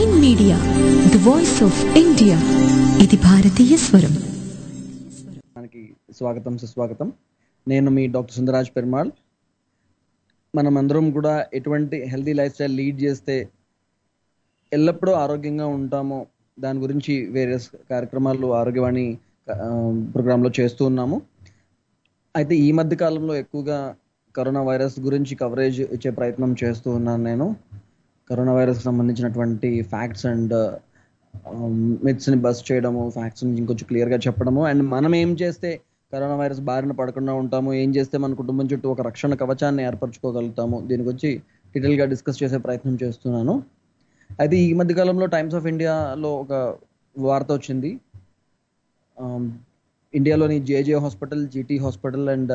Mind media the voice of India ఇది భారతీయ స్వరం మనకి స్వాగతం సుస్వాగతం నేను మీ డాక్టర్ సుందరాజ్ పెరుమాళ్ మనం అందరం కూడా ఎటువంటి హెల్తీ లైఫ్ స్టైల్ లీడ్ చేస్తే ఎల్లప్పుడూ ఆరోగ్యంగా ఉంటామో దాని గురించి వేరియస్ కార్యక్రమాలు ఆరోగ్యవాణి ప్రోగ్రాంలో చేస్తూ ఉన్నాము అయితే ఈ మధ్య కాలంలో ఎక్కువగా కరోనా వైరస్ గురించి కవరేజ్ ఇచ్చే ప్రయత్నం చేస్తూ ఉన్నాను నేను కరోనా వైరస్ సంబంధించినటువంటి ఫ్యాక్ట్స్ అండ్ మిత్స్ని బస్ చేయడము ఫ్యాక్ట్స్ ఇంకొంచెం క్లియర్గా చెప్పడము అండ్ మనం ఏం చేస్తే కరోనా వైరస్ బారిన పడకుండా ఉంటాము ఏం చేస్తే మన కుటుంబం చుట్టూ ఒక రక్షణ కవచాన్ని ఏర్పరచుకోగలుగుతాము దీని గురించి డీటెయిల్గా డిస్కస్ చేసే ప్రయత్నం చేస్తున్నాను అయితే ఈ మధ్య కాలంలో టైమ్స్ ఆఫ్ ఇండియాలో ఒక వార్త వచ్చింది ఆమ్, ఇండియాలోని JJ hospital GT hospital and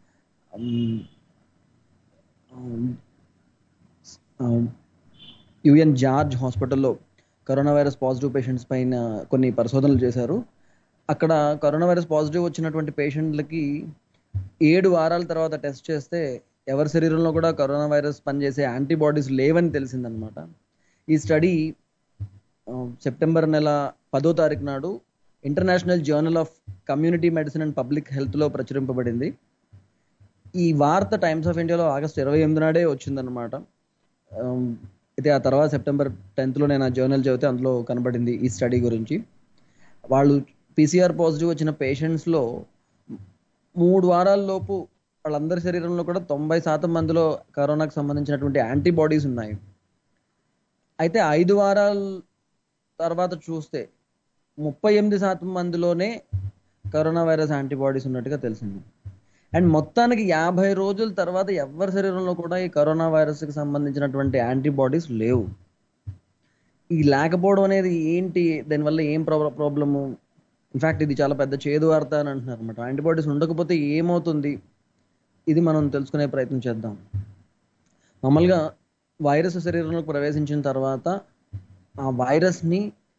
UN George హాస్పిటల్లో కరోనా వైరస్ పాజిటివ్ పేషెంట్స్ పైన కొన్ని పరిశోధనలు చేశారు అక్కడ కరోనా వైరస్ పాజిటివ్ వచ్చినటువంటి పేషెంట్లకి ఏడు వారాల తర్వాత టెస్ట్ చేస్తే ఎవరి శరీరంలో కూడా కరోనా వైరస్ పనిచేసే యాంటీబాడీస్ లేవని తెలిసిందనమాట ఈ స్టడీ సెప్టెంబర్ నెల పదో తారీఖు నాడు international journal of community medicine and public హెల్త్లో ప్రచురింపబడింది ఈ వార్త టైమ్స్ ఆఫ్ ఇండియాలో ఆగస్ట్ ఇరవై ఎనిమిది నాడే వచ్చిందనమాట ఆమ్, అయితే ఆ తర్వాత సెప్టెంబర్ టెన్త్లో నేను ఆ జర్నల్ చదివితే అందులో కనబడింది ఈ స్టడీ గురించి వాళ్ళు పీసీఆర్ పాజిటివ్ వచ్చిన పేషెంట్స్లో మూడు వారాల లోపు వాళ్ళందరి శరీరంలో కూడా తొంభై శాతం మందిలో కరోనాకు సంబంధించినటువంటి యాంటీబాడీస్ ఉన్నాయి అయితే ఐదు వారాల తర్వాత చూస్తే ముప్పై ఎనిమిది శాతం మందిలోనే కరోనా వైరస్ యాంటీబాడీస్ ఉన్నట్టుగా తెలిసింది అండ్ మొత్తానికి యాభై రోజుల తర్వాత ఎవరి శరీరంలో కూడా ఈ కరోనా వైరస్కి సంబంధించినటువంటి యాంటీబాడీస్ లేవు ఈ లేకపోవడం అనేది ఏంటి దానివల్ల ఏం ప్రాబ్లము ఇన్ఫాక్ట్ ఇది చాలా పెద్ద చేదు వార్త అని అంటున్నారు అనమాట యాంటీబాడీస్ ఉండకపోతే ఏమవుతుంది ఇది మనం తెలుసుకునే ప్రయత్నం చేద్దాం మామూలుగా వైరస్ శరీరంలోకి ప్రవేశించిన తర్వాత ఆ వైరస్ని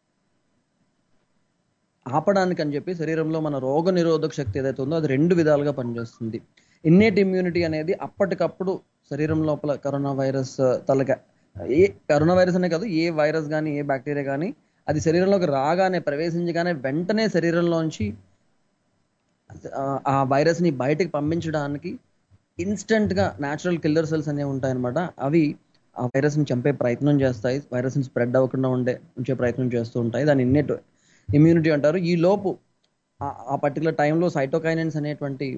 ఆపడానికి అని చెప్పి శరీరంలో మన రోగ నిరోధక శక్తి ఏదైతే ఉందో అది రెండు విధాలుగా పనిచేస్తుంది ఇన్నేట్ ఇమ్యూనిటీ అనేది అప్పటికప్పుడు శరీరం లోపల కరోనా వైరస్ తలక ఏ కరోనా వైరస్ అనే కాదు ఏ వైరస్ కానీ ఏ బ్యాక్టీరియా కానీ అది శరీరంలోకి రాగానే ప్రవేశించగానే వెంటనే శరీరంలోంచి ఆ- ఆ వైరస్ని బయటకు పంపించడానికి ఇన్స్టెంట్గా న్యాచురల్ కిల్లర్ సెల్స్ అనేవి ఉంటాయన్నమాట అవి ఆ వైరస్ని చంపే ప్రయత్నం చేస్తాయి వైరస్ని స్ప్రెడ్ అవ్వకుండా ఉండే ఉంచే ప్రయత్నం చేస్తూ ఉంటాయి దాని ఇన్నెట్ ఇమ్యూనిటీ అంటారు ఈ లోపు ఆ- ఆ పర్టికులర్ టైంలో సైటోకైనన్స్ అనేటువంటి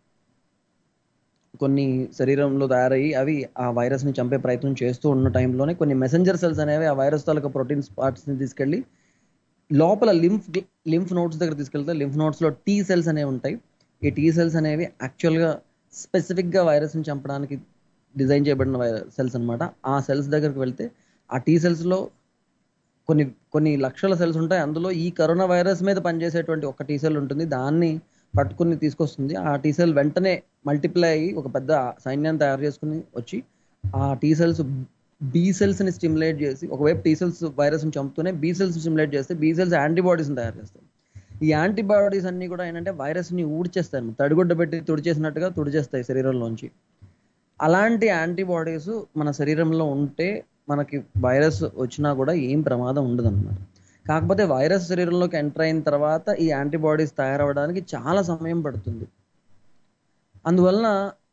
కొన్ని శరీరంలో తయారయ్యి అవి ఆ వైరస్ని చంపే ప్రయత్నం చేస్తూ ఉన్న టైంలోనే కొన్ని మెసెంజర్ సెల్స్ అనేవి ఆ వైరస్ తాలూకా ప్రోటీన్స్ పార్ట్స్ని తీసుకెళ్ళి లోపల లింఫ్ లింఫ్ నోట్స్ దగ్గర తీసుకెళ్తే లింఫ్ నోట్స్లో టీ సెల్స్ అనేవి ఉంటాయి ఈ టీ సెల్స్ అనేవి యాక్చువల్గా స్పెసిఫిక్గా వైరస్ని చంపడానికి డిజైన్ చేయబడిన సెల్స్ అన్నమాట ఆ సెల్స్ దగ్గరికి వెళ్తే ఆ టీ సెల్స్లో కొన్ని కొన్ని లక్షల సెల్స్ ఉంటాయి అందులో ఈ కరోనా వైరస్ మీద పనిచేసేటువంటి ఒక టీ సెల్ ఉంటుంది దాన్ని పట్టుకుని తీసుకొస్తుంది ఆ టీ సెల్ వెంటనే మల్టిప్లై అయ్యి ఒక పెద్ద సైన్యాన్ని తయారు చేసుకుని వచ్చి ఆ టీ సెల్స్ బీ సెల్స్ని స్టిమ్యులేట్ చేసి ఒకవైపు టీ సెల్స్ వైరస్ని చంపుతూనే బీ సెల్స్ స్టిమ్యులేట్ చేస్తే బీ సెల్స్ యాంటీబాడీస్ని తయారు చేస్తాయి ఈ యాంటీబాడీస్ అన్ని కూడా ఏంటంటే వైరస్ని ఊడ్చేస్తాయి తడిగుడ్డ పెట్టి తుడిచేసినట్టుగా తుడిచేస్తాయి శరీరంలోంచి అలాంటి యాంటీబాడీస్ మన శరీరంలో ఉంటే మనకి వైరస్ వచ్చినా కూడా ఏం ప్రమాదం ఉండదు అనమాట కాకపోతే వైరస్ శరీరంలోకి ఎంటర్ అయిన తర్వాత ఈ యాంటీబాడీస్ తయారవడానికి చాలా సమయం పడుతుంది అందువలన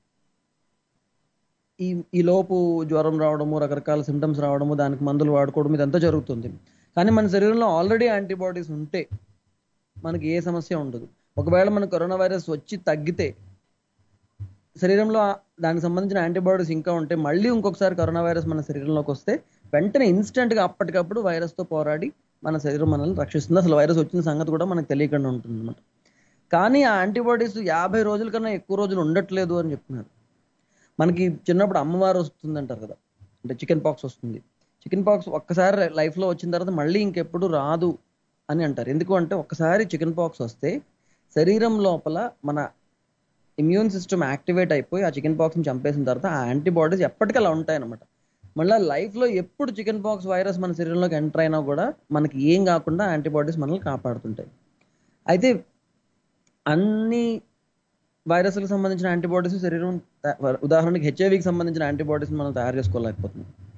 ఈ ఈ లోపు జ్వరం రావడము రకరకాల సిమ్టమ్స్ రావడము దానికి మందులు వాడుకోవడం ఇదంతా జరుగుతుంది కానీ మన శరీరంలో ఆల్రెడీ యాంటీబాడీస్ ఉంటే మనకి ఏ సమస్య ఉండదు ఒకవేళ మన కరోనా వైరస్ వచ్చి తగ్గితే శరీరంలో ఆ- దానికి సంబంధించిన యాంటీబాడీస్ ఇంకా ఉంటే మళ్ళీ ఇంకొకసారి కరోనా వైరస్ మన శరీరంలోకి వస్తే వెంటనే instant గా అప్పటికప్పుడు virus తో పోరాడి మన శరీరం మనల్ని రక్షిస్తుంది అసలు వైరస్ వచ్చిన సంగతి కూడా మనకు తెలియకుండా ఉంటుంది అనమాట కానీ ఆ యాంటీబాడీస్ యాభై రోజుల కన్నా ఎక్కువ రోజులు ఉండట్లేదు అని చెప్తున్నారు మనకి చిన్నప్పుడు అమ్మవారు వస్తుంది అంటారు కదా అంటే చికెన్ పాక్స్ వస్తుంది చికెన్ పాక్స్ ఒక్కసారి లైఫ్లో వచ్చిన తర్వాత మళ్ళీ ఇంకెప్పుడు రాదు అని అంటారు ఎందుకు అంటే ఒక్కసారి చికెన్ పాక్స్ వస్తే శరీరం లోపల మన ఇమ్యూన్ సిస్టమ్ యాక్టివేట్ అయిపోయి ఆ చికెన్ పాక్స్ని చంపేసిన తర్వాత ఆ యాంటీబాడీస్ ఎప్పటికీ అలా ఉంటాయన్నమాట మళ్ళీ లైఫ్లో ఎప్పుడు చికెన్ పాక్స్ వైరస్ మన శరీరంలోకి ఎంటర్ అయినా కూడా మనకి ఏం కాకుండా యాంటీబాడీస్ మనల్ని కాపాడుతుంటాయి అయితే అన్ని వైరస్లకు సంబంధించిన యాంటీబాడీస్ శరీరం త- ఉదాహరణకి హెచ్ఐవికి సంబంధించిన యాంటీబాడీస్ మనం తయారు చేసుకోలేకపోతున్నాం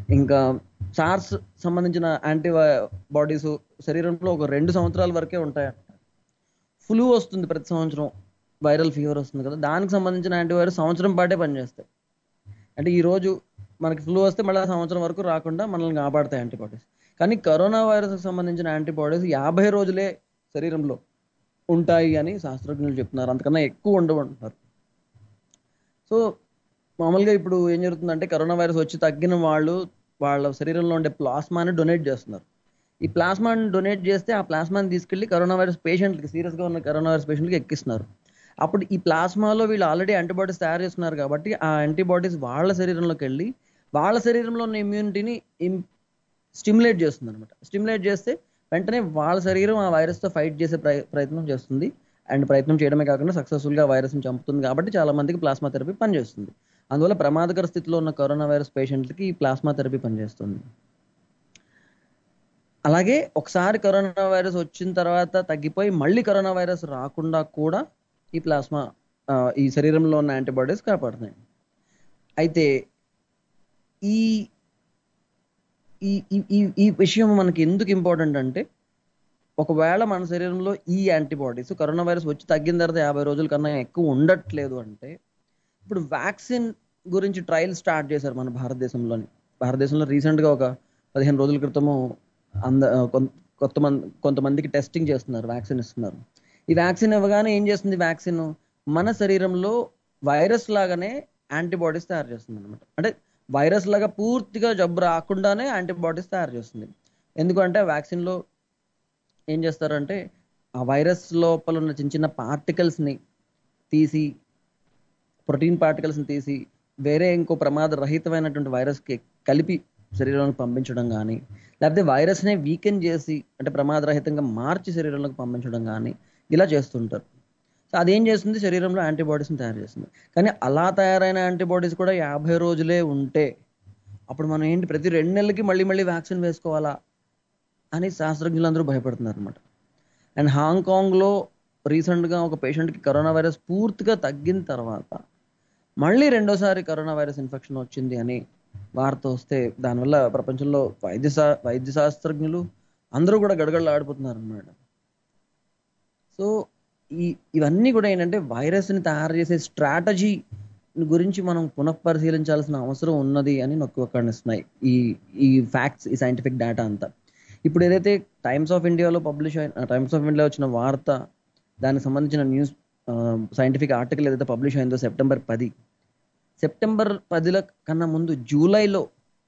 ఇంకా సార్స్ సంబంధించిన యాంటీ బాడీస్ శరీరంలో ఒక రెండు సంవత్సరాల వరకే ఉంటాయంట ఫ్లూ వస్తుంది ప్రతి సంవత్సరం వైరల్ ఫీవర్ వస్తుంది కదా దానికి సంబంధించిన యాంటీవైరస్ సంవత్సరం పాటే పనిచేస్తాయి అంటే ఈ రోజు మనకి ఫ్లూ వస్తే మళ్ళీ సంవత్సరం వరకు రాకుండా మనల్ని కాపాడతాయి యాంటీబాడీస్ కానీ కరోనా వైరస్కి సంబంధించిన యాంటీబాడీస్ యాభై రోజులే శరీరంలో ఉంటాయి అని శాస్త్రజ్ఞులు చెప్తున్నారు అంతకన్నా ఎక్కువ ఉండవు అంటున్నారు సో మామూలుగా ఇప్పుడు ఏం జరుగుతుందంటే కరోనా వైరస్ వచ్చి తగ్గిన వాళ్ళు వాళ్ళ శరీరంలో ఉండే ప్లాస్మాని డొనేట్ చేస్తున్నారు ఈ ప్లాస్మాని డొనేట్ చేస్తే ఆ ప్లాస్మాని తీసుకెళ్లి కరోనా వైరస్ పేషెంట్కి సీరియస్గా ఉన్న కరోనా వైరస్ పేషెంట్కి ఎక్కిస్తున్నారు అప్పుడు ఈ ప్లాస్మాలో వీళ్ళు ఆల్రెడీ యాంటీబాడీస్ తయారు చేస్తున్నారు కాబట్టి ఆ యాంటీబాడీస్ వాళ్ళ శరీరంలోకి వెళ్ళి వాళ్ళ శరీరంలో ఉన్న ఇమ్యూనిటీని స్టిమ్యులేట్ చేస్తుంది అనమాట స్టిమ్యులేట్ చేస్తే వెంటనే వాళ్ళ శరీరం ఆ వైరస్తో ఫైట్ చేసే ప్రయ ప్రయత్నం చేస్తుంది అండ్ ప్రయత్నం చేయడమే కాకుండా సక్సెస్ఫుల్గా వైరస్ని చంపుతుంది కాబట్టి చాలా మందికి ప్లాస్మా థెరపీ పనిచేస్తుంది అందువల్ల ప్రమాదకర స్థితిలో ఉన్న కరోనా వైరస్ పేషెంట్లకి ఈ ప్లాస్మా థెరపీ పనిచేస్తుంది అలాగే ఒకసారి కరోనా వైరస్ వచ్చిన తర్వాత తగ్గిపోయి మళ్ళీ కరోనా వైరస్ రాకుండా కూడా ఈ ప్లాస్మా ఆ, ఈ శరీరంలో ఉన్న యాంటీబాడీస్ కాపాడుతున్నాయి అయితే ఈ ఈ ఈ- ఈ ఈ విషయం మనకి ఎందుకు ఇంపార్టెంట్ అంటే ఒకవేళ మన శరీరంలో ఈ యాంటీబాడీస్ కరోనా వైరస్ వచ్చి తగ్గిన తర్వాత యాభై రోజుల కన్నా ఎక్కువ ఉండట్లేదు అంటే ఇప్పుడు వ్యాక్సిన్ గురించి ట్రయల్ స్టార్ట్ చేశారు మన భారతదేశంలోని భారతదేశంలో రీసెంట్గా ఒక పదిహేను రోజుల క్రితము అంద కొన్- కొత్త మంది కొంతమందికి టెస్టింగ్ చేస్తున్నారు వ్యాక్సిన్ ఇస్తున్నారు ఈ వ్యాక్సిన్ ఇవ్వగానే ఏం చేస్తుంది వ్యాక్సిన్ మన శరీరంలో వైరస్ లాగానే యాంటీబాడీస్ తయారు చేస్తుంది అనమాట అంటే వైరస్ లాగా పూర్తిగా జబ్బు రాకుండానే యాంటీబాడీస్ తయారు చేస్తుంది ఎందుకంటే వ్యాక్సిన్లో ఏం చేస్తారంటే ఆ వైరస్ లోపల ఉన్న చిన్న చిన్న పార్టికల్స్ని తీసి ప్రోటీన్ పార్టికల్స్ని తీసి వేరే ఇంకో ప్రమాద రహితమైనటువంటి వైరస్కి కలిపి శరీరంలోకి పంపించడం కానీ లేకపోతే వైరస్నే వీకెన్ చేసి అంటే ప్రమాదరహితంగా మార్చి శరీరంలోకి పంపించడం కానీ ఇలా చేస్తుంటారు సో అదేం చేస్తుంది శరీరంలో యాంటీబాడీస్ని తయారు చేస్తుంది కానీ అలా తయారైన యాంటీబాడీస్ కూడా యాభై రోజులే ఉంటే అప్పుడు మనం ఏంటి ప్రతి రెండు నెలలకి మళ్ళీ మళ్ళీ వ్యాక్సిన్ వేసుకోవాలా అని శాస్త్రజ్ఞులందరూ భయపడుతున్నారు అనమాట అండ్ హాంకాంగ్లో రీసెంట్గా ఒక పేషెంట్కి కరోనా వైరస్ పూర్తిగా తగ్గిన తర్వాత మళ్ళీ రెండోసారి కరోనా వైరస్ ఇన్ఫెక్షన్ వచ్చింది అని వార్త వస్తే దానివల్ల ప్రపంచంలో వైద్య శా వైద్య శాస్త్రజ్ఞులు అందరూ కూడా గడగడలాడిపోతున్నారు అన్నమాట సో ఈ ఇవన్నీ కూడా ఏంటంటే వైరస్ని తయారు చేసే స్ట్రాటజీ గురించి మనం పునఃపరిశీలించాల్సిన అవసరం ఉన్నది అని నొక్కి ఒక్కడిస్తున్నాయి ఈ ఈ ఫ్యాక్ట్స్ ఈ సైంటిఫిక్ డేటా అంతా ఇప్పుడు ఏదైతే టైమ్స్ ఆఫ్ ఇండియాలో పబ్లిష్ అయిన టైమ్స్ ఆఫ్ ఇండియా వచ్చిన వార్త దానికి సంబంధించిన న్యూస్ సైంటిఫిక్ ఆర్టికల్ ఏదైతే పబ్లిష్ అయిందో సెప్టెంబర్ పది సెప్టెంబర్ పదిల కన్నా ముందు జూలైలో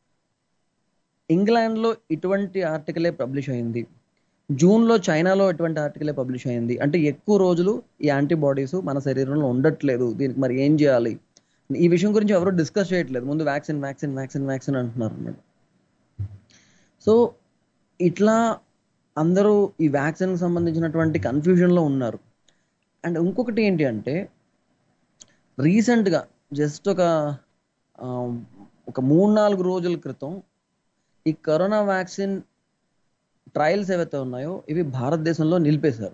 ఇంగ్లాండ్లో ఇటువంటి ఆర్టికలే పబ్లిష్ అయింది జూన్లో చైనాలో ఇటువంటి ఆర్టికలే పబ్లిష్ అయింది అంటే ఎక్కువ రోజులు ఈ యాంటీబాడీస్ మన శరీరంలో ఉండట్లేదు దీనికి మరి ఏం చేయాలి ఈ విషయం గురించి ఎవరు డిస్కస్ చేయట్లేదు ముందు వ్యాక్సిన్ వ్యాక్సిన్ వ్యాక్సిన్ వ్యాక్సిన్ అంటున్నారు అన్నమాట సో ఇట్లా అందరూ ఈ వ్యాక్సిన్ సంబంధించినటువంటి కన్ఫ్యూజన్లో ఉన్నారు అండ్ ఇంకొకటి ఏంటి అంటే రీసెంట్గా జస్ట్ ఒక ఆ, ఒక మూడు నాలుగు రోజుల క్రితం ఈ కరోనా వ్యాక్సిన్ ట్రయల్స్ ఏవైతే ఉన్నాయో ఇవి భారతదేశంలో నిలిపేశారు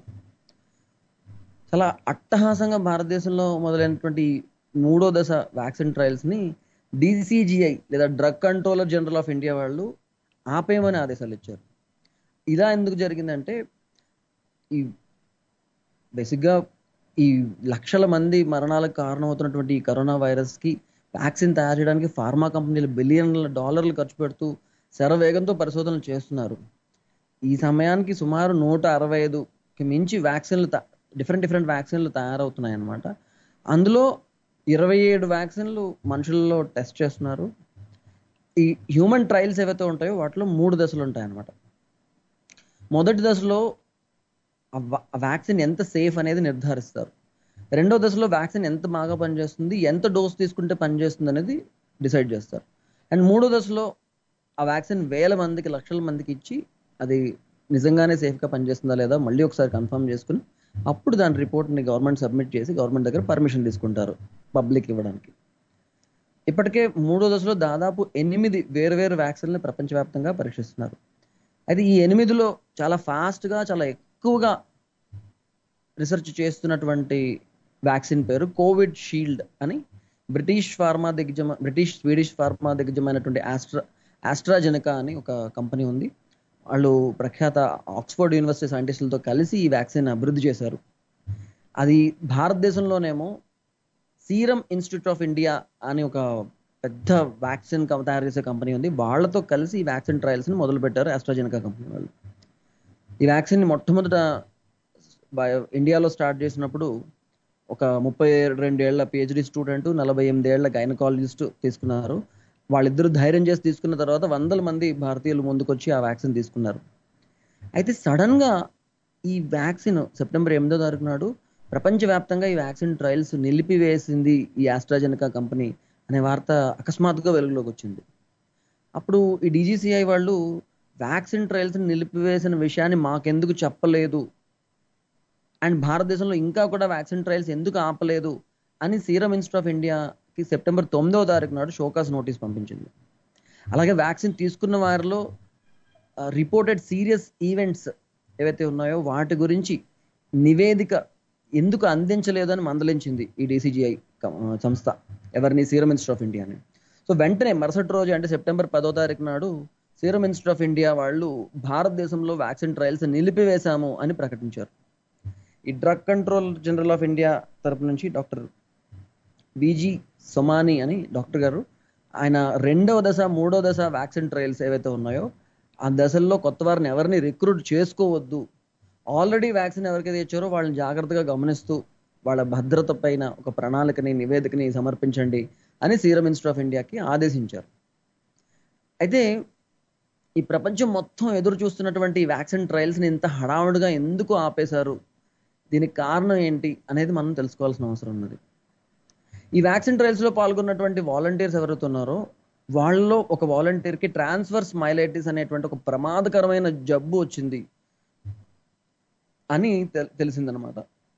చాలా అట్టహాసంగా భారతదేశంలో మొదలైనటువంటి మూడో దశ వ్యాక్సిన్ ట్రయల్స్ని డిసిజిఐ లేదా drug controller general of India వాళ్ళు ఆపేయమని ఆదేశాలు ఇచ్చారు ఇలా ఎందుకు జరిగిందంటే ఈ బేసిక్గా ఈ లక్షల మంది మరణాలకు కారణమవుతున్నటువంటి ఈ కరోనా వైరస్కి వ్యాక్సిన్ తయారు చేయడానికి ఫార్మా కంపెనీలు బిలియన్ల డాలర్లు ఖర్చు పెడుతూ శరవేగంతో పరిశోధనలు చేస్తున్నారు ఈ సమయానికి సుమారు నూట అరవై ఐదుకి మించి వ్యాక్సిన్లు డిఫరెంట్ డిఫరెంట్ వ్యాక్సిన్లు తయారవుతున్నాయి అన్నమాట అందులో ఇరవై ఏడు వ్యాక్సిన్లు మనుషుల్లో టెస్ట్ చేస్తున్నారు ఈ హ్యూమన్ ట్రయల్స్ ఏవైతే ఉంటాయో వాటిలో మూడు దశలు ఉంటాయి అన్నమాట మొదటి దశలో ఆ వా- ఆ వ్యాక్సిన్ ఎంత సేఫ్ అనేది నిర్ధారిస్తారు రెండో దశలో వ్యాక్సిన్ ఎంత బాగా పనిచేస్తుంది ఎంత డోస్ తీసుకుంటే పనిచేస్తుంది అనేది డిసైడ్ చేస్తారు అండ్ మూడో దశలో ఆ వ్యాక్సిన్ వేల మందికి లక్షల మందికి ఇచ్చి అది నిజంగానే సేఫ్గా పనిచేస్తుందా లేదా మళ్ళీ ఒకసారి కన్ఫర్మ్ చేసుకుని అప్పుడు దాని రిపోర్ట్ని గవర్నమెంట్ సబ్మిట్ చేసి గవర్నమెంట్ దగ్గర పర్మిషన్ తీసుకుంటారు పబ్లిక్ ఇవ్వడానికి ఇప్పటికే మూడో దశలో దాదాపు ఎనిమిది వేరువేరు వ్యాక్సిన్లు ప్రపంచవ్యాప్తంగా పరీక్షిస్తున్నారు అయితే ఈ ఎనిమిదిలో చాలా ఫాస్ట్గా చాలా ఎక్కువగా రీసెర్చ్ చేస్తున్నటువంటి వ్యాక్సిన్ పేరు కోవిడ్ షీల్డ్ అని బ్రిటిష్ ఫార్మా దిగ్గజమ బ్రిటిష్ స్వీడిష్ ఫార్మా దిగ్గజమైనటువంటి ఆస్ట్రా ఆస్ట్రాజెనకా అని ఒక కంపెనీ ఉంది వాళ్ళు ప్రఖ్యాత ఆక్స్ఫర్డ్ యూనివర్సిటీ సైంటిస్టులతో కలిసి ఈ వ్యాక్సిన్ అభివృద్ధి చేశారు అది భారతదేశంలోనేమో సీరం ఇన్స్టిట్యూట్ ఆఫ్ ఇండియా అని ఒక పెద్ద వ్యాక్సిన్ కం- తయారు చేసే కంపెనీ ఉంది వాళ్ళతో కలిసి ఈ వ్యాక్సిన్ ట్రయల్స్ని మొదలు పెట్టారు ఆస్ట్రాజెనకా కంపెనీ వాళ్ళు ఈ వ్యాక్సిన్ని మొట్టమొదట బయ- ఇండియాలో స్టార్ట్ చేసినప్పుడు ఒక ముప్పై రెండేళ్ల పిహెచ్డి స్టూడెంట్ నలభై ఎనిమిదేళ్ల గైనకాలజిస్ట్ తీసుకున్నారు వాళ్ళిద్దరూ ధైర్యం చేసి తీసుకున్న తర్వాత వందల మంది భారతీయులు ముందుకొచ్చి ఆ వ్యాక్సిన్ తీసుకున్నారు అయితే సడన్ గా ఈ వ్యాక్సిన్ సెప్టెంబర్ ఎనిమిదో తారీఖు నాడు ప్రపంచవ్యాప్తంగా ఈ వ్యాక్సిన్ ట్రయల్స్ నిలిపివేసింది ఈ ఆస్ట్రాజెనకా కంపెనీ అనే వార్త అకస్మాత్తుగా వెలుగులోకి వచ్చింది అప్పుడు ఈ డీజీసీఐ వాళ్ళు వ్యాక్సిన్ ట్రయల్స్ నిలిపివేసిన విషయాన్ని మాకెందుకు చెప్పలేదు అండ్ భారతదేశంలో ఇంకా కూడా వ్యాక్సిన్ ట్రయల్స్ ఎందుకు ఆపలేదు అని సీరం ఇన్స్టిట్యూట్ ఆఫ్ ఇండియాకి సెప్టెంబర్ తొమ్మిదవ తారీఖు నాడు షోకాస్ నోటీస్ పంపించింది అలాగే వ్యాక్సిన్ తీసుకున్న వారిలో రిపోర్టెడ్ సీరియస్ ఈవెంట్స్ ఏవైతే ఉన్నాయో వాటి గురించి నివేదిక ఎందుకు అందించలేదు అని మందలించింది ఈ డీసీజీఐ సంస్థ ఎవరిని సీరం ఇన్స్టిట్యూట్ ఆఫ్ ఇండియాని సో వెంటనే మరుసటి రోజు అంటే సెప్టెంబర్ పదో తారీఖు నాడు సీరం ఇన్స్టిట్యూట్ ఆఫ్ ఇండియా వాళ్ళు భారతదేశంలో వ్యాక్సిన్ ట్రయల్స్ నిలిపివేశాము అని ప్రకటించారు ఈ drug control general of India తరపు నుంచి డాక్టర్ విజి సొమాని అని డాక్టర్ గారు ఆయన రెండవ దశ మూడవ దశ వ్యాక్సిన్ ట్రయల్స్ ఏవైతే ఉన్నాయో ఆ దశల్లో కొత్త వారిని ఎవరిని రిక్రూట్ చేసుకోవద్దు ఆల్రెడీ వ్యాక్సిన్ ఎవరికైతే ఇచ్చారో వాళ్ళని జాగ్రత్తగా గమనిస్తూ వాళ్ళ భద్రత పైన ఒక ప్రణాళికని నివేదికని సమర్పించండి అని సీరం ఇన్స్టిట్యూట్ ఆఫ్ ఇండియాకి ఆదేశించారు అయితే ఈ ప్రపంచం మొత్తం ఎదురు చూస్తున్నటువంటి ఈ వ్యాక్సిన్ ట్రయల్స్ని ఇంత హడావుడిగా ఎందుకు ఆపేశారు దీనికి కారణం ఏంటి అనేది మనం తెలుసుకోవాల్సిన అవసరం ఉన్నది ఈ వ్యాక్సిన్ ట్రయల్స్ లో పాల్గొన్నటువంటి వాలంటీర్స్ ఎవరైతే ఉన్నారో వాళ్ళలో ఒక వాలంటీర్ కి ట్రాన్స్ఫర్ స్మైలైటిస్ అనేటువంటి ఒక ప్రమాదకరమైన జబ్బు వచ్చింది అని తె- తెలిసిందనమాట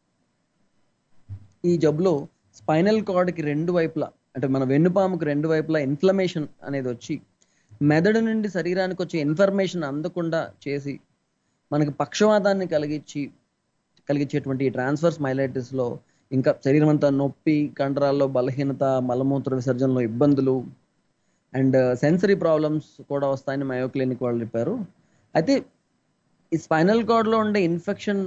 ఈ జబ్బులో స్పైనల్ కి రెండు వైపులా అంటే మన వెన్నుపాముకు రెండు వైపులా ఇన్ఫ్లమేషన్ అనేది వచ్చి మెదడు నుండి శరీరానికి వచ్చే ఇన్ఫర్మేషన్ అందకుండా చేసి మనకి పక్షవాతాన్ని కలిగించి కలిగించేటువంటి ఈ ట్రాన్స్ఫర్ స్మైలైటిస్ లో ఇంకా శరీరం అంతా నొప్పి కండరాల్లో బలహీనత మలమూత్ర విసర్జనలో ఇబ్బందులు అండ్ సెన్సరీ ప్రాబ్లమ్స్ కూడా వస్తాయని మయో క్లినిక్ వాళ్ళు చెప్పారు అయితే ఈ స్పైనల్ లో ఉండే ఇన్ఫెక్షన్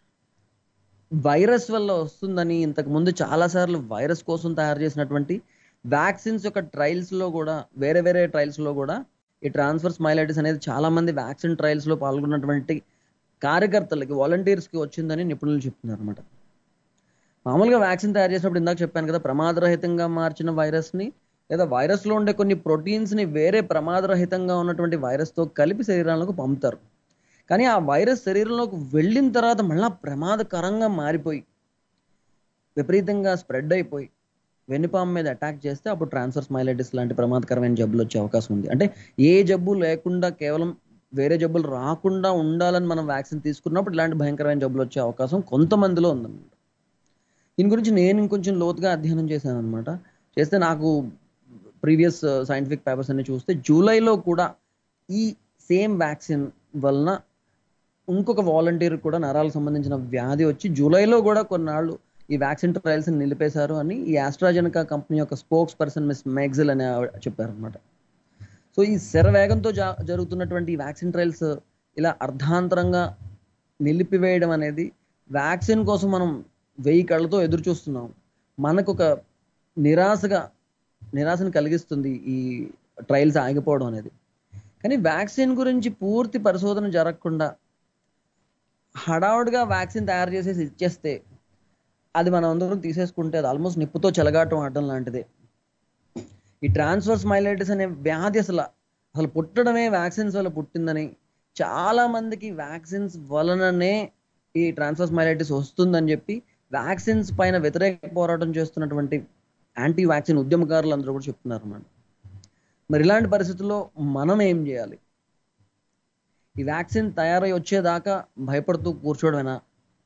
వైరస్ వల్ల వస్తుందని ఇంతకు ముందు చాలా సార్లు వైరస్ కోసం తయారు చేసినటువంటి వ్యాక్సిన్స్ యొక్క ట్రయల్స్ లో కూడా వేరే వేరే ట్రయల్స్ లో కూడా ఈ ట్రాన్స్ఫర్ స్మైలైటిస్ అనేది చాలా మంది వ్యాక్సిన్ ట్రయల్స్ లో పాల్గొన్నటువంటి కార్యకర్తలకి వాలంటీర్స్ కి వచ్చిందని నిపుణులు చెప్తున్నారు అనమాట మామూలుగా వ్యాక్సిన్ తయారు చేసినప్పుడు ఇందాక చెప్పాను కదా ప్రమాదరహితంగా మార్చిన వైరస్ ని లేదా వైరస్ లో ఉండే కొన్ని ప్రోటీన్స్ ని వేరే ప్రమాదరహితంగా ఉన్నటువంటి వైరస్ తో కలిపి శరీరంలోకి పంపుతారు కానీ ఆ వైరస్ శరీరంలోకి వెళ్ళిన తర్వాత మళ్ళా ప్రమాదకరంగా మారిపోయి విపరీతంగా స్ప్రెడ్ అయిపోయి వెన్నుపాము మీద అటాక్ చేస్తే అప్పుడు ట్రాన్స్ఫర్ స్మైలైటిస్ లాంటి ప్రమాదకరమైన జబ్బులు వచ్చే అవకాశం ఉంది అంటే ఏ జబ్బు లేకుండా కేవలం వేరే జబ్బులు రాకుండా ఉండాలని మనం వ్యాక్సిన్ తీసుకున్నప్పుడు ఇలాంటి భయంకరమైన జబ్బులు వచ్చే అవకాశం కొంతమందిలో ఉందన్నమాట దీని గురించి నేను ఇంకొంచెం లోతుగా అధ్యయనం చేశాను అనమాట చేస్తే నాకు ప్రీవియస్ సైంటిఫిక్ పేపర్స్ అన్ని చూస్తే జూలైలో కూడా ఈ సేమ్ వ్యాక్సిన్ వలన ఇంకొక వాలంటీర్ కూడా నరాలకు సంబంధించిన వ్యాధి వచ్చి జూలైలో కూడా కొన్నాళ్ళు ఈ వ్యాక్సిన్ ట్రయల్స్ నిలిపేశారు అని ఈ ఆస్ట్రాజెనకా కంపెనీ యొక్క స్పోక్స్ పర్సన్ మిస్ మెగ్జిల్ అని చెప్పారు అనమాట సో ఈ శరవేగంతో జా జరుగుతున్నటువంటి ఈ వ్యాక్సిన్ ట్రయల్స్ ఇలా అర్ధాంతరంగా నిలిపివేయడం అనేది వ్యాక్సిన్ కోసం మనం వెయ్యి కళ్ళతో ఎదురు చూస్తున్నాం మనకు ఒక నిరాశగా నిరాశను కలిగిస్తుంది ఈ ట్రయల్స్ ఆగిపోవడం అనేది కానీ వ్యాక్సిన్ గురించి పూర్తి పరిశోధన జరగకుండా హడావుడిగా వ్యాక్సిన్ తయారు చేసేసి ఇచ్చేస్తే అది మనం అందరం తీసేసుకుంటే అది ఆల్మోస్ట్ నిప్పుతో చెలగాటం ఆడడం లాంటిదే ఈ ట్రాన్స్ఫర్ స్మైలైటిస్ అనే వ్యాధి అసలు అసలు పుట్టడమే వ్యాక్సిన్స్ వల్ల పుట్టిందని చాలా మందికి వ్యాక్సిన్స్ వలననే ఈ ట్రాన్స్ఫర్ స్మైలైటిస్ వస్తుందని చెప్పి వ్యాక్సిన్స్ పైన వ్యతిరేక పోరాటం చేస్తున్నటువంటి యాంటీ వ్యాక్సిన్ ఉద్యమకారులు అందరూ కూడా చెప్తున్నారు అన్నమాట మరి ఇలాంటి పరిస్థితుల్లో మనం ఏం చేయాలి ఈ వ్యాక్సిన్ తయారై వచ్చేదాకా భయపడుతూ కూర్చోవడమేనా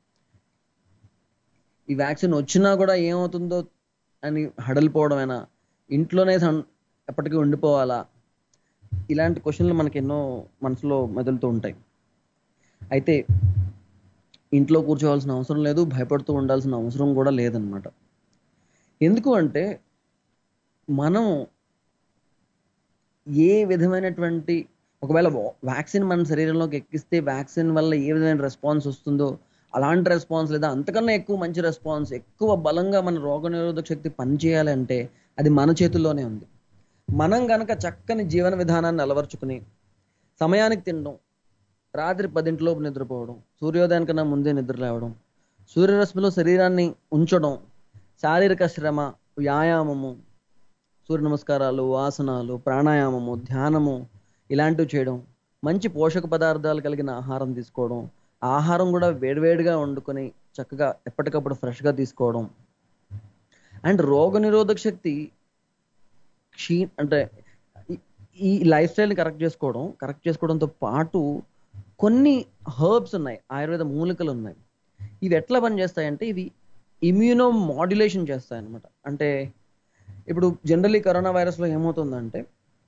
ఈ వ్యాక్సిన్ వచ్చినా కూడా ఏమవుతుందో అని హడలిపోవడమేనా ఇంట్లోనే సన్- ఎప్పటికీ ఉండిపోవాలా ఇలాంటి క్వశ్చన్లు మనకి ఎన్నో మనసులో మెదులుతూ ఉంటాయి అయితే ఇంట్లో కూర్చోవాల్సిన అవసరం లేదు భయపడుతూ ఉండాల్సిన అవసరం కూడా లేదనమాట ఎందుకు అంటే మనం ఏ విధమైనటువంటి ఒకవేళ వ్యాక్సిన్ మన శరీరంలోకి ఎక్కిస్తే వ్యాక్సిన్ వల్ల ఏ విధమైన రెస్పాన్స్ వస్తుందో అలాంటి రెస్పాన్స్ లేదా అంతకన్నా ఎక్కువ మంచి రెస్పాన్స్ ఎక్కువ బలంగా మన రోగనిరోధక శక్తి పనిచేయాలి అంటే అది మన చేతుల్లోనే ఉంది మనం గనక చక్కని జీవన విధానాన్ని అలవర్చుకుని సమయానికి తినడం రాత్రి పదింటిలోపు నిద్రపోవడం సూర్యోదయానికన్నా ముందే నిద్ర లేవడం సూర్యరశ్మిలో శరీరాన్ని ఉంచడం శారీరక శ్రమ వ్యాయామము సూర్య నమస్కారాలు ఆసనాలు ప్రాణాయామము ధ్యానము ఇలాంటివి చేయడం మంచి పోషక పదార్థాలు కలిగిన ఆహారం తీసుకోవడం ఆహారం కూడా వేడివేడిగా వండుకొని చక్కగా ఎప్పటికప్పుడు ఫ్రెష్గా తీసుకోవడం అండ్ రోగ నిరోధక శక్తి క్షీ అంటే ఈ- ఈ లైఫ్ స్టైల్ని కరెక్ట్ చేసుకోవడం కరెక్ట్ చేసుకోవడంతో పాటు కొన్ని హర్బ్స్ ఉన్నాయి ఆయుర్వేద మూలికలు ఉన్నాయి ఇవి ఎట్లా పనిచేస్తాయంటే ఇవి ఇమ్యూనో మాడ్యులేషన్ చేస్తాయి అనమాట అంటే ఇప్పుడు జనరలీ కరోనా వైరస్లో ఏమవుతుందంటే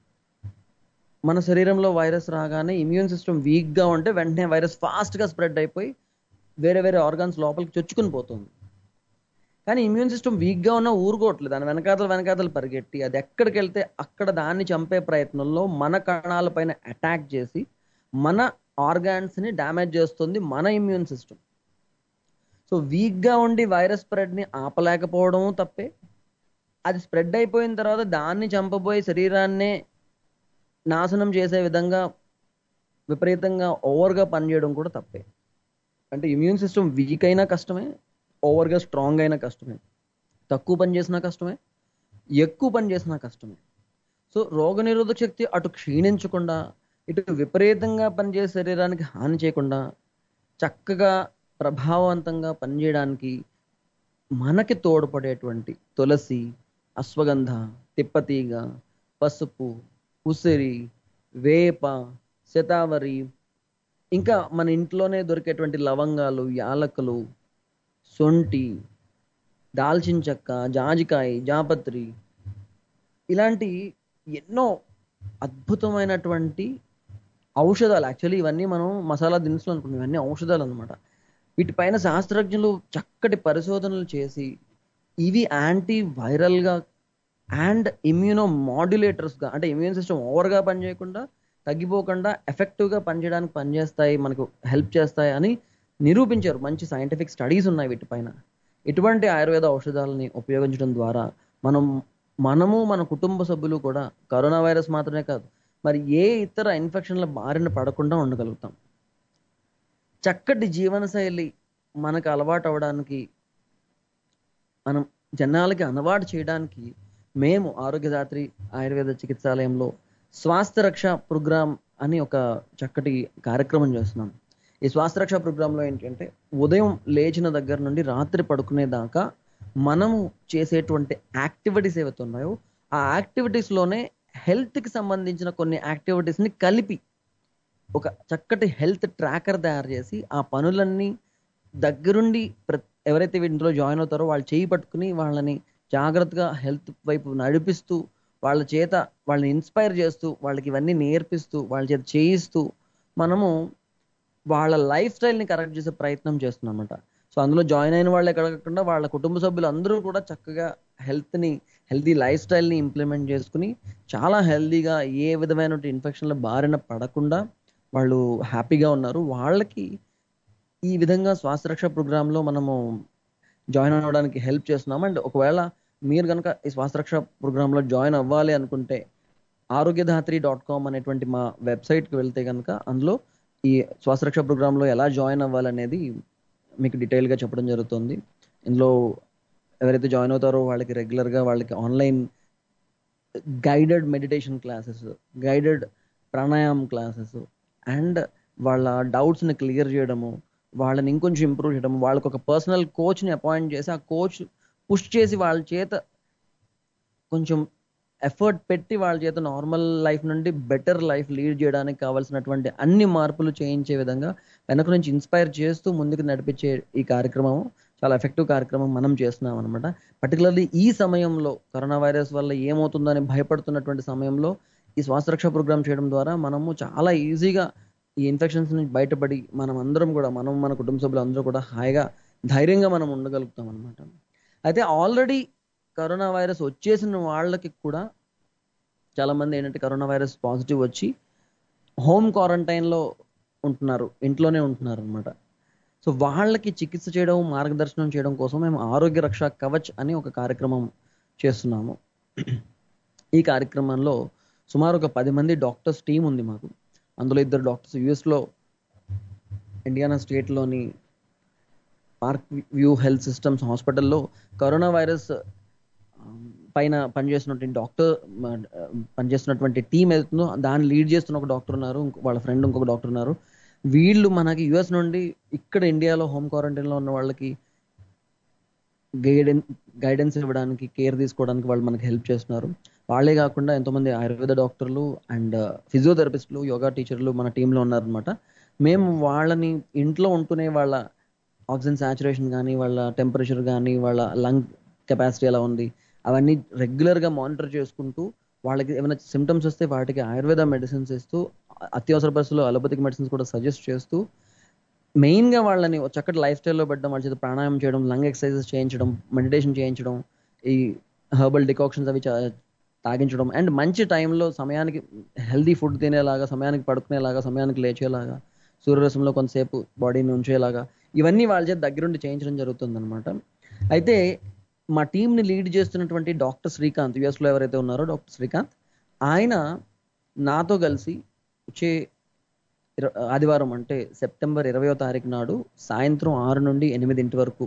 మన శరీరంలో వైరస్ రాగానే ఇమ్యూన్ సిస్టమ్ వీక్గా ఉంటే వెంటనే వైరస్ ఫాస్ట్గా స్ప్రెడ్ అయిపోయి వేరే వేరే ఆర్గాన్స్ లోపలికి చొచ్చుకుని పోతుంది కానీ ఇమ్యూన్ సిస్టమ్ వీక్గా ఉన్న ఊరుకోవట్లేదు దాని వెనకాతలు వెనకాతలు పరిగెట్టి అది ఎక్కడికి వెళ్తే అక్కడ దాన్ని చంపే ప్రయత్నంలో మన కణాలపైన అటాక్ చేసి మన ఆర్గాన్స్ని డ్యామేజ్ చేస్తుంది మన ఇమ్యూన్ సిస్టమ్ సో వీక్గా ఉండి వైరస్ స్ప్రెడ్ని ఆపలేకపోవడం తప్పే అది స్ప్రెడ్ అయిపోయిన తర్వాత దాన్ని చంపబోయి శరీరాన్నే నాశనం చేసే విధంగా విపరీతంగా ఓవర్గా పనిచేయడం కూడా తప్పే అంటే ఇమ్యూన్ సిస్టమ్ వీక్ అయినా కష్టమే ఓవర్గా స్ట్రాంగ్ అయినా కష్టమే తక్కువ పని చేసినా కష్టమే ఎక్కువ పని చేసినా కష్టమే సో రోగనిరోధక శక్తి అటు క్షీణించకుండా ఇటు విపరీతంగా పనిచేసే శరీరానికి హాని చేయకుండా చక్కగా ప్రభావవంతంగా పనిచేయడానికి మనకి తోడ్పడేటువంటి తులసి అశ్వగంధ తిప్పతీగ పసుపు ఉసిరి వేప శతావరి ఇంకా మన ఇంట్లోనే దొరికేటువంటి లవంగాలు యాలకులు సొంటి దాల్చిన చెక్క జాజికాయ జాపత్రి ఇలాంటి ఎన్నో అద్భుతమైనటువంటి ఔషధాలు యాక్చువల్లీ ఇవన్నీ మనం మసాలా దినుసులు అనుకున్నాం ఇవన్నీ ఔషధాలు అనమాట వీటిపైన శాస్త్రజ్ఞులు చక్కటి పరిశోధనలు చేసి ఇవి యాంటీ వైరల్గా అండ్ ఇమ్యూనో మాడ్యులేటర్స్గా అంటే ఇమ్యూన్ సిస్టమ్ ఓవర్గా పనిచేయకుండా తగ్గిపోకుండా ఎఫెక్టివ్గా పనిచేయడానికి పనిచేస్తాయి మనకు హెల్ప్ చేస్తాయి అని నిరూపించారు మంచి సైంటిఫిక్ స్టడీస్ ఉన్నాయి వీటిపైన ఇటువంటి ఆయుర్వేద ఔషధాలని ఉపయోగించడం ద్వారా మనం మనము మన కుటుంబ సభ్యులు కూడా కరోనా వైరస్ మాత్రమే కాదు మరి ఏ ఇతర ఇన్ఫెక్షన్ల బారిన పడకుండా ఉండగలుగుతాం చక్కటి జీవనశైలి మనకు అలవాటు అవ్వడానికి మనం జనాలకి అలవాటు చేయడానికి మేము ఆరోగ్యదాత్రి ఆయుర్వేద చికిత్సాలయంలో స్వాస్థ్య రక్ష ప్రోగ్రామ్ అని ఒక చక్కటి కార్యక్రమం చేస్తున్నాం ఈ స్వాస్థ్య రక్ష ప్రోగ్రాంలో ఏంటంటే ఉదయం లేచిన దగ్గర నుండి రాత్రి పడుకునే దాకా మనము చేసేటువంటి యాక్టివిటీస్ ఏవైతే ఉన్నాయో ఆ యాక్టివిటీస్లోనే హెల్త్కి సంబంధించిన కొన్ని యాక్టివిటీస్ని కలిపి ఒక చక్కటి హెల్త్ ట్రాకర్ తయారు చేసి ఆ పనులన్నీ దగ్గరుండి ప్ర- ఎవరైతే ఇందులో జాయిన్ అవుతారో వాళ్ళు చేయి పట్టుకుని వాళ్ళని జాగ్రత్తగా హెల్త్ వైపు నడిపిస్తూ వాళ్ళ చేత వాళ్ళని ఇన్స్పైర్ చేస్తూ వాళ్ళకి ఇవన్నీ నేర్పిస్తూ వాళ్ళ చేత చేయిస్తూ మనము వాళ్ళ లైఫ్ స్టైల్ని కరెక్ట్ చేసే ప్రయత్నం చేస్తున్నాం అనమాట సో అందులో జాయిన్ అయిన వాళ్ళే కాకుండా వాళ్ళ కుటుంబ సభ్యులు అందరూ కూడా చక్కగా హెల్త్ని హెల్తీ లైఫ్ స్టైల్ని ఇంప్లిమెంట్ చేసుకుని చాలా హెల్తీగా ఏ విధమైన ఇన్ఫెక్షన్ల బారిన పడకుండా వాళ్ళు హ్యాపీగా ఉన్నారు వాళ్ళకి ఈ విధంగా శ్వాసరక్ష ప్రోగ్రాంలో మనము జాయిన్ అవ్వడానికి హెల్ప్ చేస్తున్నాం అండ్ ఒకవేళ మీరు కనుక ఈ శ్వాసరక్ష ప్రోగ్రాంలో జాయిన్ అవ్వాలి అనుకుంటే ఆరోగ్యధాత్రి డాట్ కామ్ అనేటువంటి మా వెబ్సైట్కి వెళ్తే కనుక అందులో ఈ శ్వాసరక్ష ప్రోగ్రాంలో ఎలా జాయిన్ అవ్వాలనేది మీకు డీటెయిల్గా చెప్పడం జరుగుతుంది ఇందులో ఎవరైతే జాయిన్ అవుతారో వాళ్ళకి రెగ్యులర్గా వాళ్ళకి online guided meditation classes guided pranayama classes and వాళ్ళ డౌట్స్ని క్లియర్ చేయడము వాళ్ళని ఇంకొంచెం ఇంప్రూవ్ చేయడం వాళ్ళకి ఒక పర్సనల్ కోచ్ని అపాయింట్ చేసి ఆ కోచ్ పుష్ చేసి వాళ్ళ చేత కొంచెం ఎఫర్ట్ పెట్టి వాళ్ళ చేత నార్మల్ లైఫ్ నుండి బెటర్ లైఫ్ లీడ్ చేయడానికి కావాల్సినటువంటి అన్ని మార్పులు చేయించే విధంగా వెనక నుంచి ఇన్స్పైర్ చేస్తూ ముందుకు నడిపించే ఈ కార్యక్రమం చాలా ఎఫెక్టివ్ కార్యక్రమం మనం చేస్తున్నాం అనమాట పర్టికులర్లీ ఈ సమయంలో కరోనా వైరస్ వల్ల ఏమవుతుందని భయపడుతున్నటువంటి సమయంలో ఈ శ్వాసరక్ష ప్రోగ్రామ్ చేయడం ద్వారా మనము చాలా ఈజీగా ఈ ఇన్ఫెక్షన్స్ నుంచి బయటపడి మనం అందరం కూడా మనం మన కుటుంబ సభ్యులు అందరూ కూడా హాయిగా ధైర్యంగా మనం ఉండగలుగుతాం అనమాట అయితే ఆల్రెడీ కరోనా వైరస్ వచ్చేసిన వాళ్ళకి కూడా చాలా మంది ఏంటంటే కరోనా వైరస్ పాజిటివ్ వచ్చి హోమ్ క్వారంటైన్లో ఉంటున్నారు ఇంట్లోనే ఉంటున్నారు అనమాట సో వాళ్ళకి చికిత్స చేయడం మార్గదర్శనం చేయడం కోసం మేము ఆరోగ్య రక్ష కవచ్ అని ఒక కార్యక్రమం చేస్తున్నాము ఈ కార్యక్రమంలో సుమారు ఒక పది మంది డాక్టర్స్ టీం ఉంది మాకు అందులో ఇద్దరు డాక్టర్స్ యుఎస్లో ఇండియానా స్టేట్లోని పార్క్ వ్యూ హెల్త్ సిస్టమ్స్ హాస్పిటల్లో కరోనా వైరస్ పైన పనిచేస్తున్నటువంటి డాక్టర్ పనిచేస్తున్నటువంటి టీం ఏదైతుందో దాన్ని లీడ్ చేస్తున్న ఒక డాక్టర్ ఉన్నారు ఇంకో- వాళ్ళ ఫ్రెండ్ ఇంకొక డాక్టర్ ఉన్నారు వీళ్ళు మనకి యుఎస్ నుండి ఇక్కడ ఇండియాలో హోమ్ క్వారంటైన్లో ఉన్న వాళ్ళకి గైడెన్ గైడెన్స్ ఇవ్వడానికి కేర్ తీసుకోవడానికి వాళ్ళు మనకి హెల్ప్ చేస్తున్నారు వాళ్ళే కాకుండా ఎంతోమంది ఆయుర్వేద డాక్టర్లు అండ్ ఫిజియోథెరపిస్టులు యోగా టీచర్లు మన టీంలో ఉన్నారనమాట మేము వాళ్ళని ఇంట్లో ఉంటూనే వాళ్ళ ఆక్సిజన్ సాచురేషన్ కానీ వాళ్ళ టెంపరేచర్ కానీ వాళ్ళ లంగ్ కెపాసిటీ ఎలా ఉంది అవన్నీ రెగ్యులర్గా మానిటర్ చేసుకుంటూ వాళ్ళకి ఏమైనా సిమ్టమ్స్ వస్తే వాటికి ఆయుర్వేద మెడిసిన్స్ ఇస్తూ అత్యవసర పరిస్థితుల్లో అలోపతిక్ మెడిసిన్స్ కూడా సజెస్ట్ చేస్తూ మెయిన్గా వాళ్ళని ఒక చక్కటి లైఫ్ స్టైల్లో పెట్టడం వాళ్ళ చేత ప్రాణాయామం చేయడం లంగ్ ఎక్సర్సైజెస్ చేయించడం మెడిటేషన్ చేయించడం ఈ హెర్బల్ డికాక్షన్స్ అవి చా- తాగించడం అండ్ మంచి టైంలో సమయానికి హెల్దీ ఫుడ్ తినేలాగా సమయానికి పడుకునేలాగా సమయానికి లేచేలాగా సూర్యరశ్మిలో కొంతసేపు బాడీని ఉంచేలాగా ఇవన్నీ వాళ్ళ చేత దగ్గరుండి చేయించడం జరుగుతుంది అనమాట అయితే మా టీంని లీడ్ చేస్తున్నటువంటి డాక్టర్ శ్రీకాంత్ యుఎస్లో ఎవరైతే ఉన్నారో డాక్టర్ శ్రీకాంత్ ఆయన నాతో కలిసి వచ్చే ఇర- ఆదివారం అంటే సెప్టెంబర్ ఇరవయో తారీఖు నాడు సాయంత్రం ఆరు నుండి ఎనిమిదింటి వరకు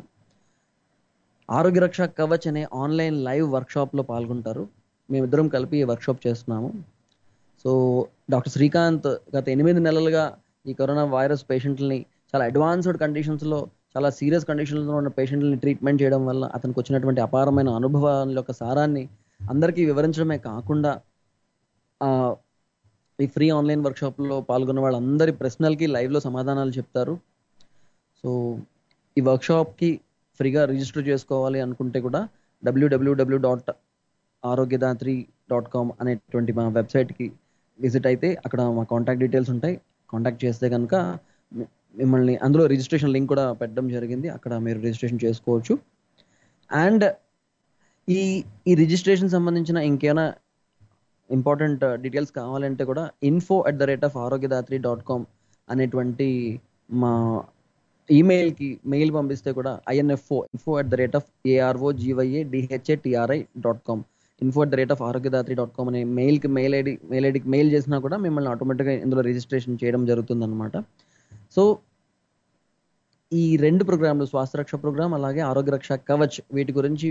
ఆరోగ్య రక్ష కవచ్ అనే ఆన్లైన్ లైవ్ వర్క్షాప్లో పాల్గొంటారు మేమిద్దరం కలిపి ఈ వర్క్షాప్ చేస్తున్నాము సో డాక్టర్ శ్రీకాంత్ గత ఎనిమిది నెలలుగా ఈ కరోనా వైరస్ పేషెంట్లని చాలా అడ్వాన్స్డ్ కండిషన్స్లో చాలా సీరియస్ కండిషన్స్లో ఉన్న పేషెంట్లని ట్రీట్మెంట్ చేయడం వల్ల అతనికి వచ్చినటువంటి అపారమైన అనుభవాల యొక్క సారాన్ని అందరికీ వివరించడమే కాకుండా ఆ, ఈ ఫ్రీ ఆన్లైన్ వర్క్షాప్లో పాల్గొన్న వాళ్ళందరి ప్రశ్నలకి లైవ్లో సమాధానాలు చెప్తారు సో ఈ వర్క్షాప్కి ఫ్రీగా రిజిస్టర్ చేసుకోవాలి అనుకుంటే కూడా WWW dot Arogyadhatri dot com అనేటువంటి మా వెబ్సైట్కి విజిట్ అయితే అక్కడ మా కాంటాక్ట్ డీటెయిల్స్ ఉంటాయి కాంటాక్ట్ చేస్తే కనుక మి- మిమ్మల్ని అందులో రిజిస్ట్రేషన్ లింక్ కూడా పెట్టడం జరిగింది అక్కడ మీరు రిజిస్ట్రేషన్ చేసుకోవచ్చు అండ్ ఈ ఈ రిజిస్ట్రేషన్ సంబంధించిన ఇంకేమైనా ఇంపార్టెంట్ డీటెయిల్స్ కావాలంటే కూడా info at the rate of Arogyadhatri dot com అనేటువంటి మా ఈమెయిల్కి మెయిల్ పంపిస్తే కూడా INFO info at the rate of ARO GYA DHA TRI dot com info at the rate of Arogyadhatri dot com అనే మెయిల్కి మెయిల్ ఐడి మెయిల్ ఐడికి మెయిల్ చేసినా కూడా మిమ్మల్ని ఆటోమేటిక్గా ఇందులో రిజిస్ట్రేషన్ చేయడం జరుగుతుంది అనమాట సో ఈ రెండు ప్రోగ్రాంలు స్వాస్థ్య రక్ష ప్రోగ్రామ్ అలాగే ఆరోగ్య రక్ష కవచ్ వీటి గురించి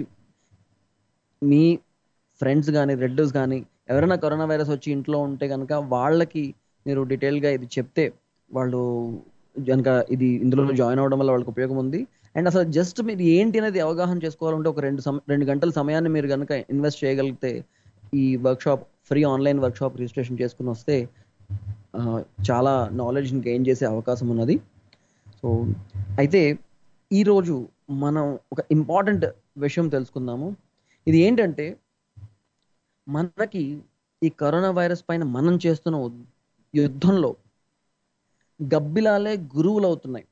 మీ ఫ్రెండ్స్ కానీ రిలేటివ్స్ కానీ ఎవరైనా కరోనా వైరస్ వచ్చి ఇంట్లో ఉంటే కనుక వాళ్ళకి మీరు డీటెయిల్గా ఇది చెప్తే వాళ్ళు కనుక ఇది ఇందులో జాయిన్ అవ్వడం వల్ల వాళ్ళకి ఉపయోగం ఉంది అండ్ అసలు జస్ట్ మీరు ఏంటి అనేది అవగాహన చేసుకోవాలంటే ఒక రెండు సమ రెండు గంటల సమయాన్ని మీరు కనుక ఇన్వెస్ట్ చేయగలిగితే ఈ workshop free online workshop registration చేసుకుని వస్తే ఆ, చాలా నాలెడ్జ్ని గెయిన్ చేసే అవకాశం ఉన్నది సో అయితే ఈరోజు మనం ఒక ఇంపార్టెంట్ విషయం తెలుసుకుందాము ఇది ఏంటంటే మనకి ఈ కరోనా వైరస్ పైన మనం చేస్తున్న ఉద్- యుద్ధంలో గబ్బిలాలే గురువులు అవుతున్నాయి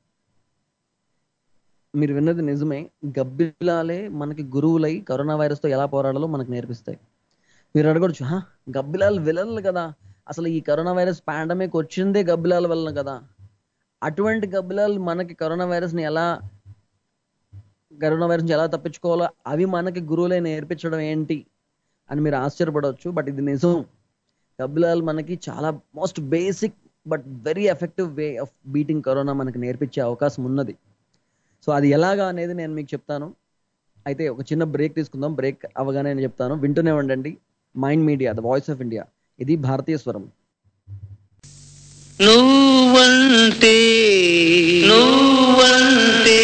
మీరు విన్నది నిజమే గబ్బిలాలే మనకి గురువులై కరోనా వైరస్తో ఎలా పోరాడాలో మనకు నేర్పిస్తాయి మీరు అడగొచ్చు "హా, గబ్బిలాలు విలన్లు కదా అసలు ఈ కరోనా వైరస్ పాండమిక్ వచ్చిందే గబ్బిలాల వలన కదా అటువంటి గబ్బిలాలు మనకి కరోనా వైరస్ని ఎలా కరోనా వైరస్ నుంచి ఎలా తప్పించుకోవాలో అవి మనకి గురువులే నేర్పించడం ఏంటి అని మీరు ఆశ్చర్యపడవచ్చు బట్ ఇది నిజం గబ్బిలాలు మనకి చాలా most basic but very effective way of beating corona మనకి నేర్పించే అవకాశం ఉన్నది సో అది ఎలాగా అనేది నేను మీకు చెప్తాను అయితే ఒక చిన్న బ్రేక్ తీసుకుందాం బ్రేక్ అవగానే నేను చెప్తాను వింటూనే ఉండండి mind media the voice of India ఇది భారతీయ స్వరం నువ్వంటే నువ్వంటే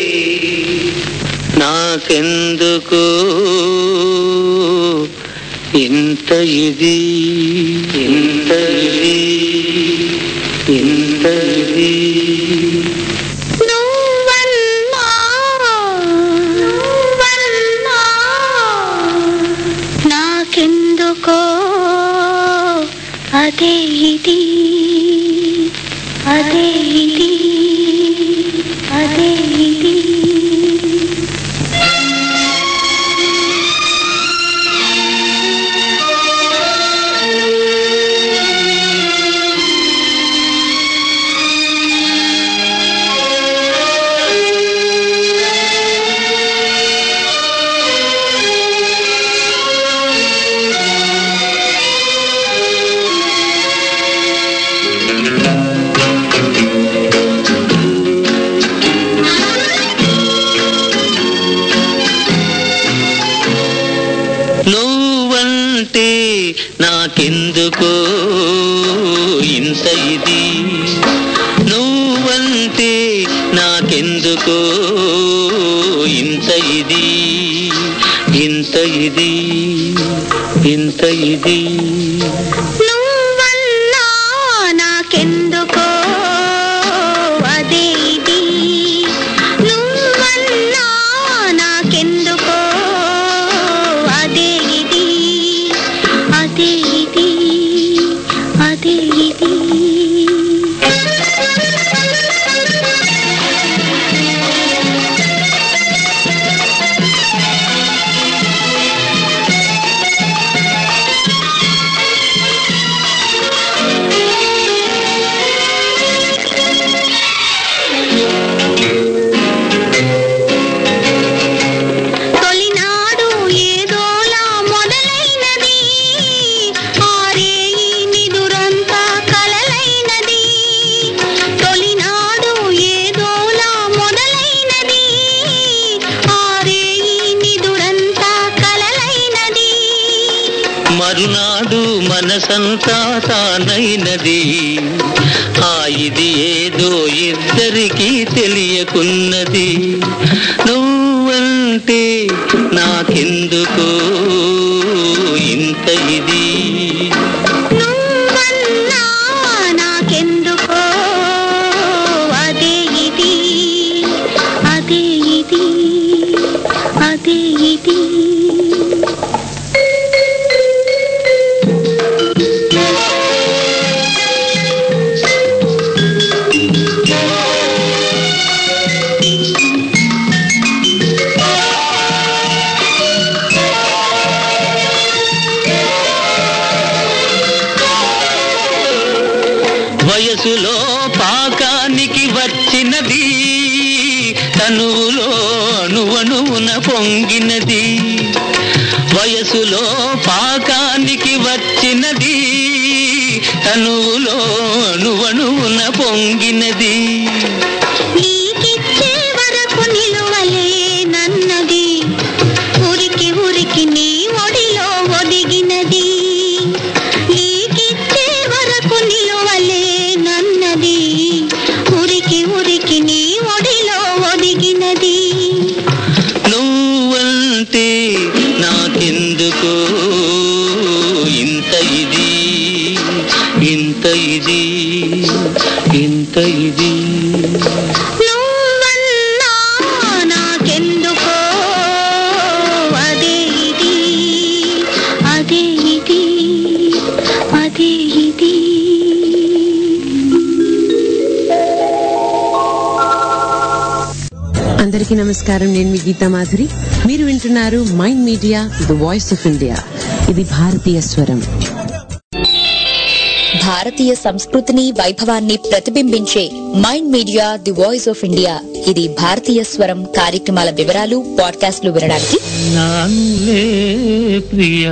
నాకెందుకు ఇంత ఇది ఇంత ఇది ఇంత ఇది నువ్వన్నా నువ్వన్నా నాకెందుకో అదే ఇది అదే ఇది అదే ఇది నువ్వంటే నాకెందుకో ఇంత ఇది నువ్వంటే నాకెందుకో ఇంత ఇది ఇంత ఇది ఇంత ఇది నువ్వన్నా నాకెందుకో అదే ఇది నువ్వన్నా నాకెందుకో అదే ఇది అదే ఇది అదే ఇది తొలినాడు ఏదోలా మొదలైనది ఆరేయి నిదురంతా కలలైనది తొలినాడు ఏదోలా మొదలైనది ఆరేయి నిదురంతా కలలైనది మరునాడు మనసంతా తానైనది ఆ ఇది ఏదో ఇద్దరికీ తెలియకున్నది నువ్వంటే నాకెందుకో ఇంత ఇది నువ్వన్నా నాకెందుకో అదే ఇది అదే ఇది అదే ఇది వయసులో పాకానికి వచ్చినది తనువులో అణువణువున పొంగినది వయసులో పాకానికి వచ్చినది తనువులో అణువణువున పొంగినది నీకిచ్చే వరకు నిలువలే నన్నది ఉరికి ఉరికి నీ ఒడిలో ఒదిగినది నీకిచ్చే వరకు నిలువలే నన్నది ఉరికి ఉరికి నీ ఒడిలో ఒదిగినది నువ్వంటే నాకెందుకో ఇంత ఇది ఇంత ఇది ఇంత ఇది నువ్వన్నా నాకెందుకో అదే ఇది అదే ఇది అదే ఇది అందరికీ నమస్కారం నేను మీ గీతా మాధురి మీరు వింటున్నారు mind media the voice of India ఇది భారతీయ స్వరం భారతీయ సంస్కృతిని వైభవాన్ని ప్రతిబింబించే mind media the voice of India ఇది భారతీయ స్వరం కార్యక్రమాల వివరాలు పాడ్కాస్ట్లు వినడానికి నానులే ప్రియ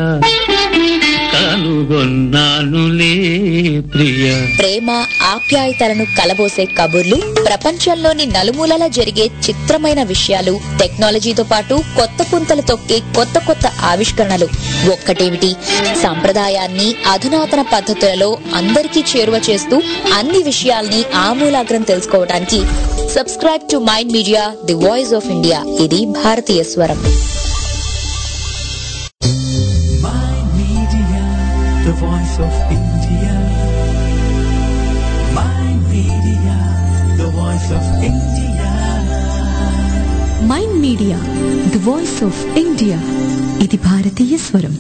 కనుగొన్నానులే ప్రియ ప్రేమ ఆప్యాయతలను కలబోసే కబుర్లు ప్రపంచంలోని నలుమూలలా జరిగే చిత్రమైన విషయాలు టెక్నాలజీతో పాటు కొత్త పుంతలు తొక్కే కొత్త కొత్త ఆవిష్కరణలు ఒక్కటేమిటి సంప్రదాయాన్ని అధునాతన పద్ధతులలో అందరికీ చేరువ చేస్తూ అన్ని విషయాల్ని ఆమూలాగ్రం తెలుసుకోవడానికి subscribe to mind media the voice of India ఇది భారతీయ స్వరం Mind Media, the voice of India. Mind Media, the voice of India. Mind media the voice of India ఇది భారతీయ స్వరం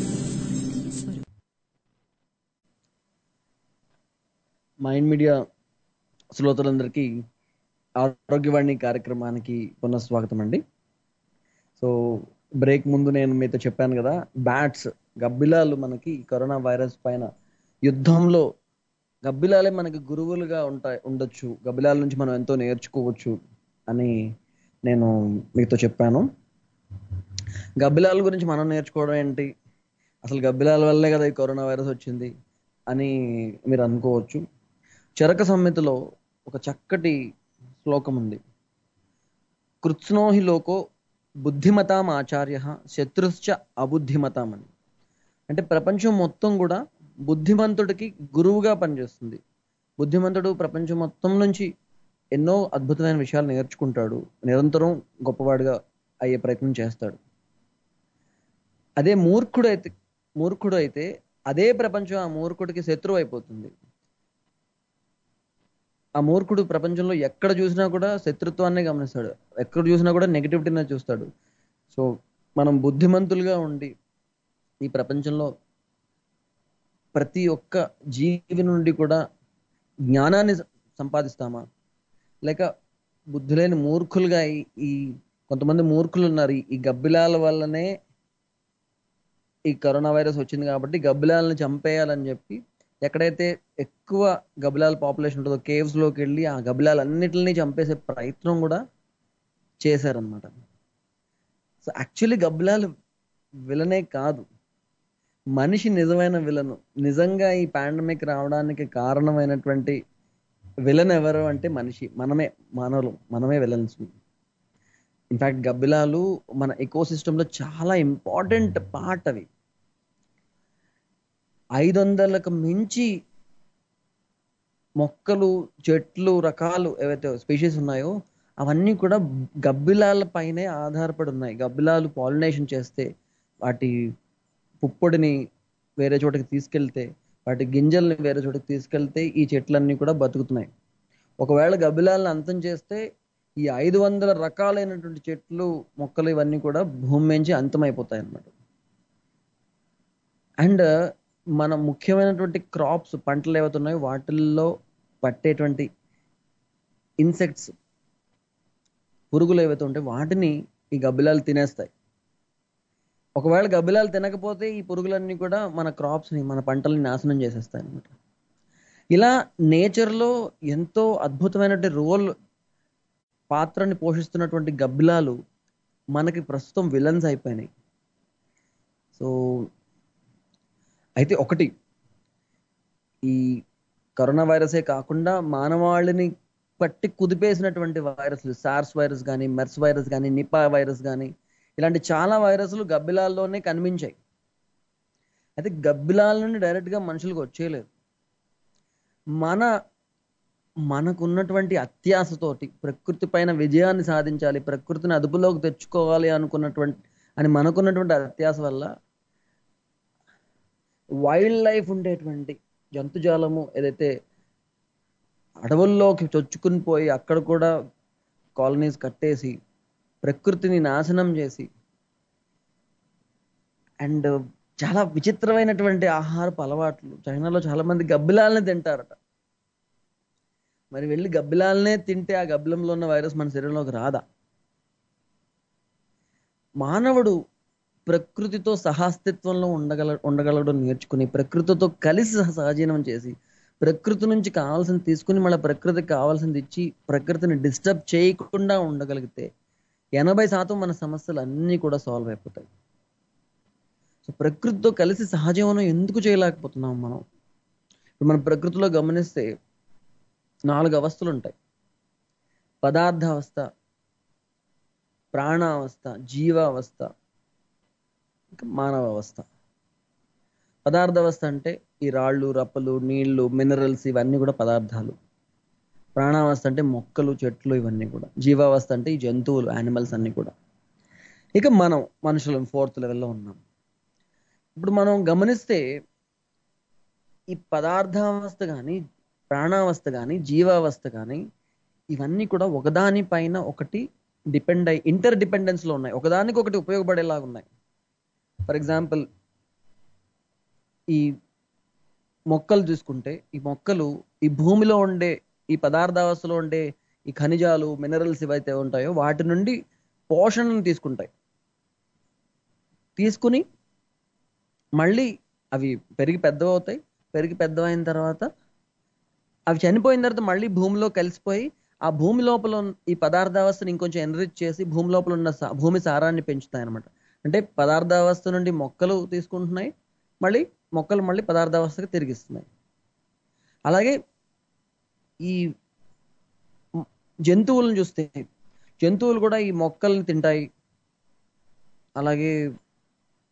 మైండ్ మీడియా శ్రోతలందరికీ ఆరోగ్యవాణి కార్యక్రమానికి పునఃస్వాగతం అండి సో బ్రేక్ ముందు నేను మీతో చెప్పాను కదా బ్యాట్స్ గబ్బిలాలు మనకి కరోనా వైరస్ పైన యుద్ధంలో గబ్బిలాలే మనకి గురువులుగా ఉంటాయి ఉండొచ్చు గబ్బిలాల నుంచి మనం ఎంతో నేర్చుకోవచ్చు అని నేను మీతో చెప్పాను గబ్బిలాల గురించి మనం నేర్చుకోవడం ఏంటి అసలు గబ్బిలాల వల్లే కదా ఈ కరోనా వైరస్ వచ్చింది అని మీరు అనుకోవచ్చు చరక సంహితలో ఒక చక్కటి శ్లోకం ఉంది కృత్స్నోహి లోకో బుద్ధిమతాం ఆచార్య శత్రుశ్చ అబుద్ధిమతాం అని అంటే ప్రపంచం మొత్తం కూడా బుద్ధిమంతుడికి గురువుగా పనిచేస్తుంది బుద్ధిమంతుడు ప్రపంచం మొత్తం నుంచి ఎన్నో అద్భుతమైన విషయాలు నేర్చుకుంటాడు నిరంతరం గొప్పవాడిగా అయ్యే ప్రయత్నం చేస్తాడు అదే మూర్ఖుడు అయితే మూర్ఖుడు అయితే అదే ప్రపంచం ఆ మూర్ఖుడికి శత్రువు అయిపోతుంది ఆ మూర్ఖుడు ప్రపంచంలో ఎక్కడ చూసినా కూడా శత్రుత్వాన్ని గమనిస్తాడు ఎక్కడ చూసినా కూడా నెగిటివిటీనే చూస్తాడు సో మనం బుద్ధిమంతులుగా ఉండి ఈ ప్రపంచంలో ప్రతి ఒక్క జీవి నుండి కూడా జ్ఞానాన్ని సంపాదిస్తామా లేక బుద్ధి లేని మూర్ఖులుగా ఈ- ఈ కొంతమంది మూర్ఖులు ఉన్నారు ఈ- ఈ గబ్బిలాల వల్లనే ఈ కరోనా వైరస్ వచ్చింది కాబట్టి గబ్బిలాలను చంపేయాలని చెప్పి ఎక్కడైతే ఎక్కువ గబ్బిలాల పాపులేషన్ ఉంటుందో కేవ్స్ లోకి వెళ్ళి ఆ గబ్బిలాలన్నిటిని చంపేసే ప్రయత్నం కూడా చేశారనమాట సో యాక్చువల్లీ గబ్బిలాలు విలనే కాదు మనిషి నిజమైన విలను నిజంగా ఈ పాండమిక్ రావడానికి కారణమైనటువంటి విలన్ ఎవరు అంటే మనిషి మనమే మానవులు మనమే విలన్స్ ఇన్ఫాక్ట్ గబ్బిలాలు మన ఎకో లో చాలా ఇంపార్టెంట్ పార్ట్ అవి ఐదు వందలకు మించి మొక్కలు చెట్లు రకాలు ఏవైతే స్పీషీస్ ఉన్నాయో అవన్నీ కూడా గబ్బిలాల పైనే ఆధారపడి ఉన్నాయి గబ్బిలాలు పాలినేషన్ చేస్తే వాటి పుప్పొడిని వేరే చోటకి తీసుకెళ్తే వాటి గింజల్ని వేరే చోటకి తీసుకెళ్తే ఈ చెట్లన్నీ కూడా బతుకుతున్నాయి ఒకవేళ గబ్బిలాలను అంతం చేస్తే ఈ ఐదు వందల రకాలైనటువంటి చెట్లు మొక్కలు ఇవన్నీ కూడా భూమి నుంచి అంతమైపోతాయి అన్నమాట అండ్ మన ముఖ్యమైనటువంటి క్రాప్స్ పంటలు ఏవైతే ఉన్నాయో వాటిల్లో పట్టేటువంటి ఇన్సెక్ట్స్ పురుగులు ఏవైతే ఉంటాయో వాటిని ఈ గబ్బిలాలు తినేస్తాయి ఒకవేళ గబ్బిలాలు తినకపోతే ఈ పురుగులన్నీ కూడా మన crops ని మన పంటల్ని నాశనం చేసేస్తాయి అన్నమాట ఇలా నేచర్లో ఎంతో అద్భుతమైనటువంటి రోల్ పాత్రని పోషిస్తున్నటువంటి గబ్బిలాలు మనకి ప్రస్తుతం విలన్స్ అయిపోయినాయి సో అయితే ఒకటి ఈ కరోనా వైరసే కాకుండా మానవాళిని పట్టి కుదిపేసినటువంటి వైరస్లు సార్స్ వైరస్ కానీ మెర్స్ వైరస్ కానీ నిపా వైరస్ కానీ ఇలాంటి చాలా వైరస్లు గబ్బిలాల్లోనే కనిపించాయి అయితే గబ్బిలాల నుండి డైరెక్ట్గా మనుషులకు వచ్చేయలేదు మన మనకున్నటువంటి అత్యాశతోటి ప్రకృతి పైన విజయాన్ని సాధించాలి ప్రకృతిని అదుపులోకి తెచ్చుకోవాలి అనుకున్నటువంటి అని మనకున్నటువంటి అత్యాశ వల్ల వైల్డ్ లైఫ్ ఉండేటువంటి జంతుజాలము ఏదైతే అడవుల్లోకి చొచ్చుకుని పోయి అక్కడ కూడా కాలనీస్ కట్టేసి ప్రకృతిని నాశనం చేసి అండ్ చాలా విచిత్రమైనటువంటి ఆహారపు అలవాట్లు చైనాలో చాలా మంది గబ్బిలాలని తింటారట మరి వెళ్ళి గబ్బిలాలనే తింటే ఆ గబ్బిలంలో ఉన్న వైరస్ మన శరీరంలోకి రాదా మానవుడు ప్రకృతితో సహాస్తిత్వంలో ఉండగల ఉండగలగడం నేర్చుకుని ప్రకృతితో కలిసి సహజీవనం చేసి ప్రకృతి నుంచి కావాల్సింది తీసుకుని మళ్ళీ ప్రకృతికి కావాల్సింది ఇచ్చి ప్రకృతిని డిస్టర్బ్ చేయకుండా ఉండగలిగితే ఎనభై శాతం మన సమస్యలు అన్నీ కూడా సాల్వ్ అయిపోతాయి సో ప్రకృతితో కలిసి సహజీవనం ఎందుకు చేయలేకపోతున్నాం మనం ఇప్పుడు మన ప్రకృతిలో గమనిస్తే నాలుగు అవస్థలు ఉంటాయి పదార్థావస్థ ప్రాణావస్థ జీవావస్థ ఇంకా మానవ అవస్థ పదార్థావస్థ అంటే ఈ రాళ్ళు రప్పలు నీళ్లు మినరల్స్ ఇవన్నీ కూడా పదార్థాలు ప్రాణావస్థ అంటే మొక్కలు చెట్లు ఇవన్నీ కూడా జీవావస్థ అంటే ఈ జంతువులు యానిమల్స్ అన్ని కూడా ఇక మనం మనుషులం ఫోర్త్ లెవెల్లో ఉన్నాం ఇప్పుడు మనం గమనిస్తే ఈ పదార్థావస్థ కానీ ప్రాణావస్థ కానీ జీవావస్థ కానీ ఇవన్నీ కూడా ఒకదాని పైన ఒకటి డిపెండ్ అయి ఇంటర్ డిపెండెన్స్ లో ఉన్నాయి ఒకదానికి ఒకటి ఉపయోగపడేలాగా ఉన్నాయి ఫర్ ఎగ్జాంపుల్ ఈ మొక్కలు చూసుకుంటే ఈ మొక్కలు ఈ భూమిలో ఉండే ఈ పదార్థావస్థలో ఉండే ఈ ఖనిజాలు మినరల్స్ ఏవైతే ఉంటాయో వాటి నుండి పోషణను తీసుకుంటాయి తీసుకుని మళ్ళీ అవి పెరిగి పెద్దవవుతాయి పెరిగి పెద్దవైన తర్వాత అవి చనిపోయిన తర్వాత మళ్ళీ భూమిలో కలిసిపోయి ఆ భూమి లోపల ఉన్న- ఈ పదార్థావస్థను ఇంకొంచెం ఎన్రిచ్ చేసి భూమి లోపల ఉన్న సా- భూమి సారాన్ని పెంచుతాయి అనమాట అంటే పదార్థావస్థ నుండి మొక్కలు తీసుకుంటున్నాయి మళ్ళీ మొక్కలు మళ్ళీ పదార్థావస్థకి తిరిగిస్తున్నాయి అలాగే ఈ మ్- జంతువులను చూస్తే జంతువులు కూడా ఈ మొక్కల్ని తింటాయి అలాగే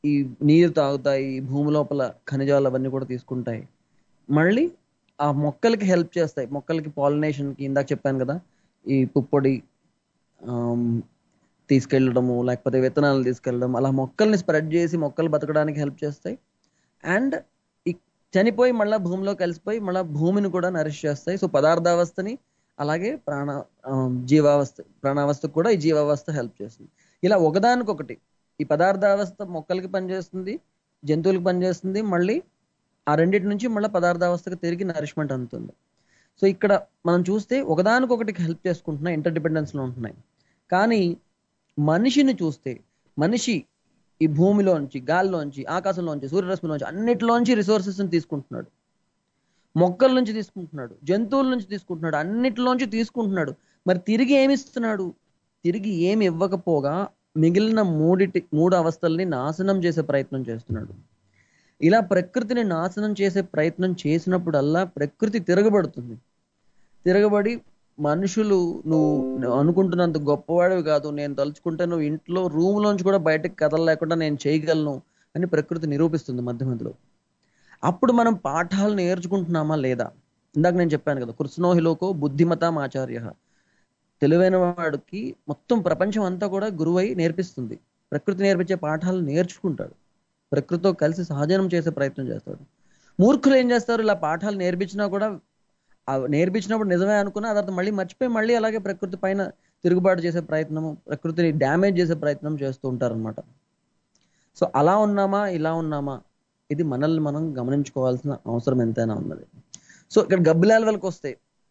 ఈ నీరు తాగుతాయి భూమి లోపల ఖనిజాలు అవన్నీ కూడా తీసుకుంటాయి మళ్ళీ ఆ మొక్కలకి హెల్ప్ చేస్తాయి మొక్కలకి పాలినేషన్కి ఇందాక చెప్పాను కదా ఈ పుప్పొడి ఆమ్, తీసుకెళ్ళడము లేకపోతే విత్తనాలు తీసుకెళ్ళడం అలా మొక్కల్ని స్ప్రెడ్ చేసి మొక్కలు బతకడానికి హెల్ప్ చేస్తాయి అండ్ చనిపోయి మళ్ళీ భూమిలో కలిసిపోయి మళ్ళీ భూమిని కూడా నరిష్ చేస్తాయి సో పదార్థావస్థని అలాగే ప్రాణ ఆమ్, జీవావస్థ ప్రాణావస్థకు కూడా ఈ జీవావస్థ హెల్ప్ చేస్తుంది ఇలా ఒకదానికొకటి ఈ పదార్థావస్థ మొక్కలకి పనిచేస్తుంది జంతువులకు పనిచేస్తుంది మళ్ళీ ఆ రెండింటి నుంచి మళ్ళీ పదార్థావస్థకు తిరిగి నరిష్మెంట్ అందుతుంది సో ఇక్కడ మనం చూస్తే ఒకదానికొకటి హెల్ప్ చేసుకుంటున్నాయి ఇంటర్ డిపెండెన్స్లో ఉంటున్నాయి కానీ మనిషిని చూస్తే మనిషి ఈ భూమిలోంచి గాలిలోంచి ఆకాశంలోంచి సూర్యరశ్మిలోంచి అన్నిటిలోంచి రిసోర్సెస్ని తీసుకుంటున్నాడు మొక్కల నుంచి తీసుకుంటున్నాడు జంతువుల నుంచి తీసుకుంటున్నాడు అన్నిటిలోంచి తీసుకుంటున్నాడు మరి తిరిగి ఏమి ఇస్తున్నాడు తిరిగి ఏమి ఇవ్వకపోగా మిగిలిన మూడిటి మూడు అవస్థల్ని నాశనం చేసే ప్రయత్నం చేస్తున్నాడు ఇలా ప్రకృతిని నాశనం చేసే ప్రయత్నం చేసినప్పుడల్లా ప్రకృతి తిరగబడుతుంది తిరగబడి మనుషులు నువ్వు నువ్వు అనుకుంటున్నంత గొప్పవాడివి కాదు నేను తలుచుకుంటే నువ్వు ఇంట్లో రూమ్ లోంచి కూడా బయటకు కదలలేకుండా నేను చేయగలను అని ప్రకృతి నిరూపిస్తుంది మధ్య మధ్యలో అప్పుడు మనం పాఠాలు నేర్చుకుంటున్నామా లేదా ఇందాక నేను చెప్పాను కదా కృష్ణోహిలోకో బుద్ధిమతాం ఆచార్య తెలివైన వాడికి మొత్తం ప్రపంచం అంతా కూడా గురువై నేర్పిస్తుంది ప్రకృతి నేర్పించే పాఠాలు నేర్చుకుంటాడు ప్రకృతితో కలిసి సహజనం చేసే ప్రయత్నం చేస్తాడు మూర్ఖులు ఏం చేస్తారు ఇలా పాఠాలు నేర్పించినా కూడా ఆ నేర్పించినప్పుడు నిజమే అనుకున్నా ఆ తర్వాత మళ్ళీ మర్చిపోయి మళ్ళీ అలాగే ప్రకృతి పైన తిరుగుబాటు చేసే ప్రయత్నము ప్రకృతిని డ్యామేజ్ చేసే ప్రయత్నం చేస్తూ ఉంటారనమాట సో అలా ఉన్నామా ఇలా ఉన్నామా ఇది మనల్ని మనం గమనించుకోవాల్సిన అవసరం ఎంతైనా ఉన్నది సో ఇక్కడ గబ్బిలాల వరకు వస్తే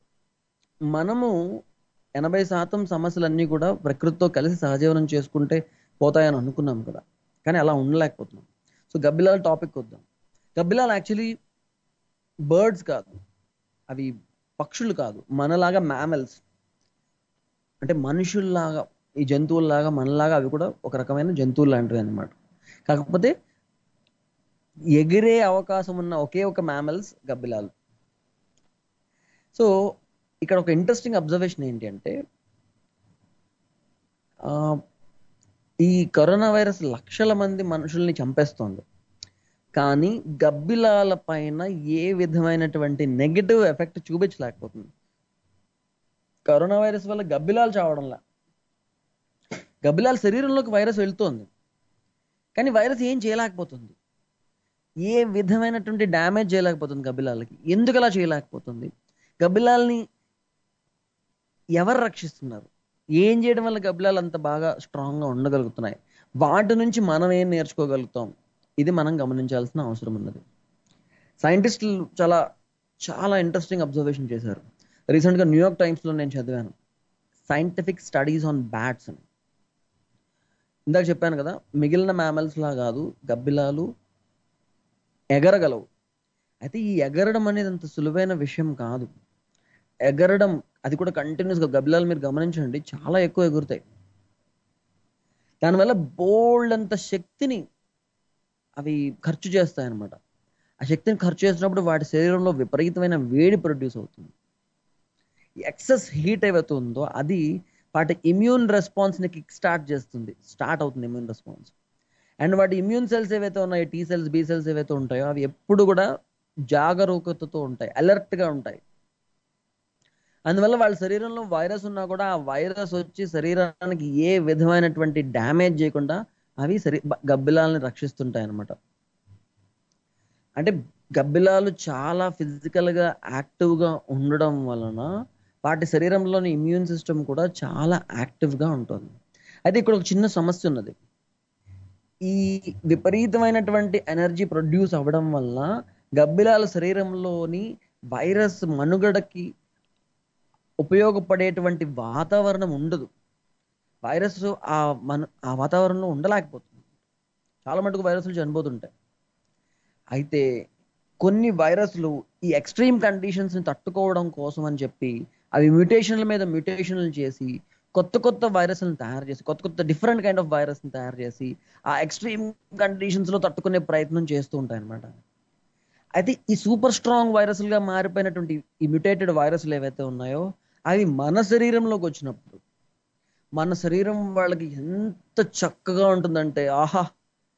మనము ఎనభై శాతం సమస్యలన్నీ కూడా ప్రకృతితో కలిసి సహజీవనం చేసుకుంటే పోతాయని అనుకున్నాం కదా కానీ అలా ఉండలేకపోతున్నాం సో గబ్బిలాల టాపిక్ వద్దాం గబ్బిలాలు యాక్చువల్లీ బర్డ్స్ కాదు అవి పక్షులు కాదు మనలాగా మ్యామల్స్ అంటే మనుషుల్లాగా ఈ జంతువుల్లాగా మనలాగా అవి కూడా ఒక రకమైన జంతువులు లాంటివి అన్నమాట కాకపోతే ఎగిరే అవకాశం ఉన్న ఒకే ఒక మ్యామల్స్ గబ్బిలాలు సో ఇక్కడ ఒక ఇంట్రెస్టింగ్ అబ్జర్వేషన్ ఏంటి అంటే ఆ, ఈ కరోనా వైరస్ లక్షల మంది మనుషుల్ని చంపేస్తోంది కానీ గబ్బిలాల పైన ఏ విధమైనటువంటి నెగటివ్ ఎఫెక్ట్ చూపించలేకపోతుంది కరోనా వైరస్ వల్ల గబ్బిలాలు చావడంలా గబ్బిలాల శరీరంలోకి వైరస్ వెళ్తోంది కానీ వైరస్ ఏం చేయలేకపోతుంది ఏ విధమైనటువంటి డ్యామేజ్ చేయలేకపోతుంది గబ్బిలాలకి ఎందుకు అలా చేయలేకపోతుంది గబ్బిలాల్ని ఎవరు రక్షిస్తున్నారు ఏం చేయడం వల్ల గబ్బిలాలు అంత బాగా స్ట్రాంగ్గా ఉండగలుగుతున్నాయి వాటి నుంచి మనం ఏం నేర్చుకోగలుగుతాం ఇది మనం గమనించాల్సిన అవసరం ఉన్నది సైంటిస్టులు చాలా చాలా ఇంట్రెస్టింగ్ అబ్జర్వేషన్ చేశారు రీసెంట్గా న్యూయార్క్ టైమ్స్లో నేను చదివాను సైంటిఫిక్ స్టడీస్ ఆన్ బ్యాట్స్ అని ఇందాక చెప్పాను కదా మిగిలిన mammals లా కాదు గబ్బిలాలు ఎగరగలవు అయితే ఈ ఎగరడం అనేది అంత సులువైన విషయం కాదు ఎగరడం అది కూడా కంటిన్యూస్గా గబ్బిలాలు మీరు గమనించండి చాలా ఎక్కువ ఎగురుతాయి దానివల్ల బోల్డ్ అంత శక్తిని అవి ఖర్చు చేస్తాయి అన్నమాట ఆ శక్తిని ఖర్చు చేసినప్పుడు వాటి శరీరంలో విపరీతమైన వేడి ప్రొడ్యూస్ అవుతుంది ఎక్సెస్ హీట్ ఏవైతే ఉందో అది వాటి ఇమ్యూన్ రెస్పాన్స్ని కిక్ స్టార్ట్ చేస్తుంది స్టార్ట్ అవుతుంది ఇమ్యూన్ రెస్పాన్స్ అండ్ వాటి ఇమ్యూన్ సెల్స్ ఏవైతే ఉన్నాయో టీ సెల్స్ బి సెల్స్ ఏవైతే ఉంటాయో అవి ఎప్పుడు కూడా జాగరూకతతో ఉంటాయి alert గా ఉంటాయి అందువల్ల వాళ్ళ శరీరంలో వైరస్ ఉన్నా కూడా ఆ వైరస్ వచ్చి శరీరానికి ఏ విధమైనటువంటి డ్యామేజ్ చేయకుండా అవి శరీ బ- గబ్బిలాలని రక్షిస్తుంటాయి అన్నమాట అంటే గబ్బిలాలు చాలా physical గా యాక్టివ్ గా ఉండడం వలన వాటి శరీరంలోని ఇమ్యూన్ సిస్టమ్ కూడా చాలా active గా ఉంటుంది అయితే ఇక్కడ ఒక చిన్న సమస్య ఉన్నది ఈ విపరీతమైనటువంటి ఎనర్జీ ప్రొడ్యూస్ అవ్వడం వల్ల గబ్బిలాల శరీరంలోని వైరస్ మనుగడకి ఉపయోగపడేటువంటి వాతావరణం ఉండదు వైరస్ ఆ మన ఆ వాతావరణంలో ఉండలేకపోతుంది చాలా మటుకు వైరస్లు చనిపోతుంటాయి అయితే కొన్ని వైరస్లు ఈ ఎక్స్ట్రీమ్ కండిషన్స్ ని తట్టుకోవడం కోసం అని చెప్పి అవి మ్యూటేషన్ల మీద మ్యూటేషన్లు చేసి కొత్త కొత్త వైరస్లను తయారు చేసి కొత్త కొత్త డిఫరెంట్ కైండ్ ఆఫ్ వైరస్ ని తయారు చేసి ఆ ఎక్స్ట్రీమ్ కండిషన్స్ లో తట్టుకునే ప్రయత్నం చేస్తూ ఉంటాయి అన్నమాట అయితే ఈ సూపర్ స్ట్రాంగ్ వైరస్లుగా మారిపోయినటువంటి ఈ మ్యూటేటెడ్ వైరస్లు ఏవైతే ఉన్నాయో అవి మన శరీరంలోకి వచ్చినప్పుడు మన శరీరం వాళ్ళకి ఎంత చక్కగా ఉంటుందంటే ఆహా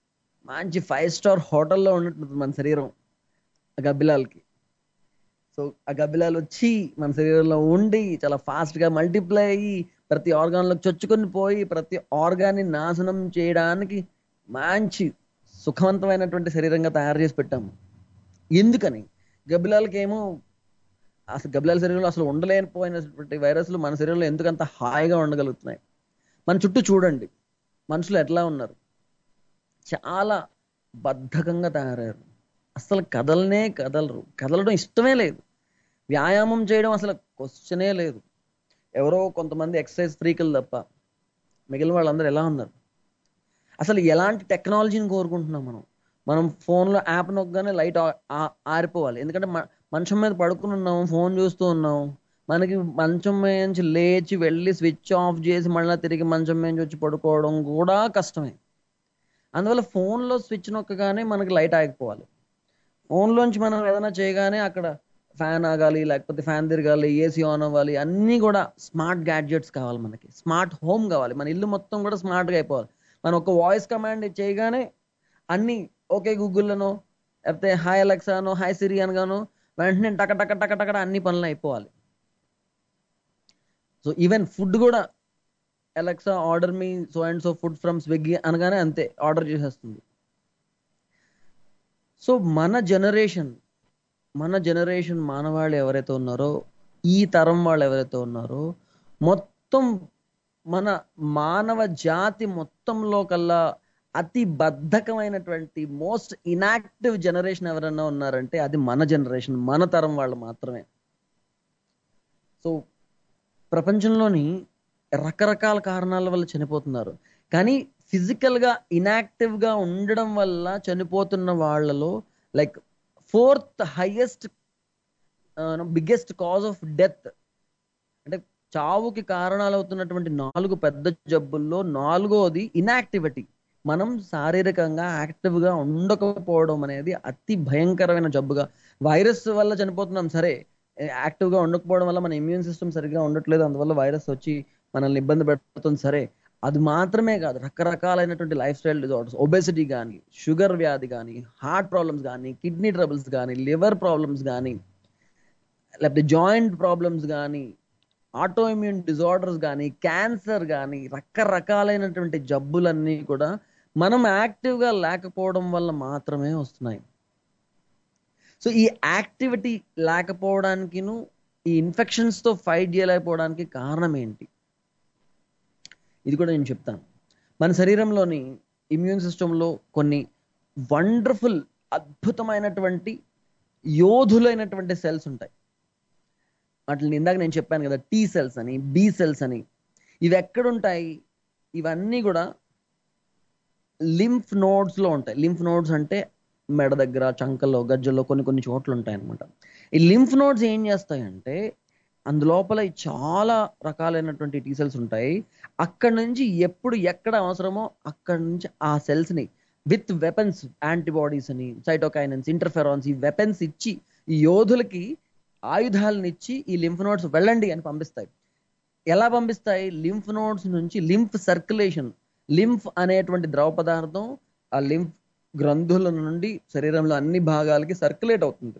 మంచి ఫైవ్ స్టార్ హోటల్లో ఉన్నట్టు మన శరీరం ఆ గబ్బిలాలకి సో ఆ గబ్బిలాలు వచ్చి మన శరీరంలో ఉండి చాలా fast గా మల్టిప్లై అయ్యి ప్రతి ఆర్గాన్లోకి చొచ్చుకొని పోయి ప్రతి ఆర్గాన్ని నాశనం చేయడానికి మంచి సుఖవంతమైనటువంటి శరీరంగా తయారు చేసి పెట్టాము ఎందుకని గబ్బిలాలకి ఏమో అసలు గబ్బిలాల శరీరంలో అసలు ఉండలేకపోయినటువంటి వైరస్లు మన శరీరంలో ఎందుకంత హాయిగా ఉండగలుగుతున్నాయి మన చుట్టూ చూడండి మనుషులు ఎట్లా ఉన్నారు చాలా బద్ధకంగా తయారయ్యారు అసలు కదలనే కదలరు కదలడం ఇష్టమే లేదు వ్యాయామం చేయడం అసలు క్వశ్చనే లేదు ఎవరో కొంతమంది ఎక్సర్సైజ్ ఫ్రీకులు తప్ప మిగిలిన వాళ్ళందరూ ఎలా ఉన్నారు అసలు ఎలాంటి టెక్నాలజీని కోరుకుంటున్నాం మనం మనం ఫోన్లో యాప్ నొక్కగానే లైట్ ఆరిపోవాలి ఎందుకంటే మ- మంచం మీద పడుకుని ఉన్నాం ఫోన్ చూస్తూ ఉన్నాం మనకి మంచం మీద నుంచి లేచి వెళ్ళి స్విచ్ ఆఫ్ చేసి మళ్ళీ తిరిగి మంచం మీద నుంచి వచ్చి పడుకోవడం కూడా కష్టమే అందువల్ల ఫోన్లో స్విచ్ నొక్కగానే మనకి లైట్ ఆగిపోవాలి ఫోన్లోంచి మనం ఏదైనా చేయగానే అక్కడ ఫ్యాన్ ఆగాలి లేకపోతే ఫ్యాన్ తిరగాలి ఏసీ ఆన్ అవ్వాలి అన్నీ కూడా స్మార్ట్ గ్యాడ్జెట్స్ కావాలి మనకి స్మార్ట్ హోమ్ కావాలి మన ఇల్లు మొత్తం కూడా స్మార్ట్గా అయిపోవాలి మనం ఒక వాయిస్ కమాండ్ చేయగానే అన్నీ ఓకే గూగుల్లోనో లేకపోతే హాయ్ అలెక్సానో హాయ్ సిరి అనగానో వెంటనే టక టక టక టక అన్ని పనులు అయిపోవాలి సో ఈవెన్ ఫుడ్ కూడా అలెక్సా ఆర్డర్ మీ so and so food from Swiggy అనగానే అంతే ఆర్డర్ చేసేస్తుంది సో మన జనరేషన్ మన జనరేషన్ మానవాళ్ళు ఎవరైతే ఉన్నారో ఈ తరం వాళ్ళు ఎవరైతే ఉన్నారో మొత్తం మన మానవ జాతి మొత్తంలో కల్లా అతి బద్ధకమైనటువంటి మోస్ట్ ఇనాక్టివ్ జనరేషన్ ఎవరైనా ఉన్నారంటే అది మన జనరేషన్ మన తరం వాళ్ళు మాత్రమే సో ప్రపంచంలోని రకరకాల కారణాల వల్ల చనిపోతున్నారు కానీ ఫిజికల్ గా ఇనాక్టివ్ గా ఉండడం వల్ల చనిపోతున్న వాళ్ళలో like fourth highest biggest cause of death అంటే చావుకి కారణాలు అవుతున్నటువంటి నాలుగు పెద్ద జబ్బుల్లో నాలుగోది ఇనాక్టివిటీ మనం శారీరకంగా యాక్టివ్ గా ఉండకపోవడం అనేది అతి భయంకరమైన జబ్బుగా వైరస్ వల్ల చనిపోతున్నాం సరే యాక్టివ్ గా ఉండకపోవడం వల్ల మన ఇమ్యూన్ సిస్టమ్ సరిగ్గా ఉండట్లేదు అందువల్ల వైరస్ వచ్చి మనల్ని ఇబ్బంది పెడుతుంది సరే అది మాత్రమే కాదు రకరకాలైనటువంటి లైఫ్ స్టైల్ డిజార్డర్స్ ఒబెసిటీ కానీ షుగర్ వ్యాధి కానీ హార్ట్ ప్రాబ్లమ్స్ కానీ కిడ్నీ ట్రబుల్స్ కానీ లివర్ ప్రాబ్లమ్స్ కానీ లేకపోతే జాయింట్ ప్రాబ్లమ్స్ కానీ ఆటో ఇమ్యూన్ డిజార్డర్స్ కానీ క్యాన్సర్ కానీ రకరకాలైనటువంటి జబ్బులన్నీ కూడా మనం యాక్టివ్గా లేకపోవడం వల్ల మాత్రమే వస్తున్నాయి సో ఈ యాక్టివిటీ లేకపోవడానికిను ఈ ఇన్ఫెక్షన్స్ తో ఫైట్ చేయలేకపోవడానికి కారణం ఏంటి ఇది కూడా నేను చెప్తాను మన శరీరంలోని ఇమ్యూన్ సిస్టంలో కొన్ని వండర్ఫుల్ అద్భుతమైనటువంటి యోధులైనటువంటి సెల్స్ ఉంటాయి వాటిని ఇందాక నేను చెప్పాను కదా టీ సెల్స్ అని బి సెల్స్ అని ఇవి ఎక్కడుంటాయి ఇవన్నీ కూడా లింఫ్ నోడ్స్ లో ఉంటాయి లింఫ్ నోడ్స్ అంటే మెడ దగ్గర చంకల్లో గజ్జల్లో కొన్ని కొన్ని చోట్ల ఉంటాయి అనమాట ఈ లింఫ్ నోడ్స్ ఏం చేస్తాయంటే అందులోపల చాలా రకాలైనటువంటి టీ సెల్స్ ఉంటాయి అక్కడ నుంచి ఎప్పుడు ఎక్కడ అవసరమో అక్కడ నుంచి ఆ సెల్స్ ని విత్ వెపన్స్ యాంటీబాడీస్ అని సైటోకైనన్స్ ఇంటర్ఫెరాన్స్ ఈ వెపన్స్ ఇచ్చి ఈ యోధులకి ఆయుధాలను ఇచ్చి ఈ లింఫ్ నోడ్స్ వెళ్ళండి అని పంపిస్తాయి ఎలా పంపిస్తాయి లింఫ్ నోడ్స్ నుంచి లింఫ్ సర్క్యులేషన్ లింఫ్ అనేటువంటి ద్రవ పదార్థం ఆ లింఫ్ గ్రంథుల నుండి శరీరంలో అన్ని భాగాలకి సర్క్యులేట్ అవుతుంది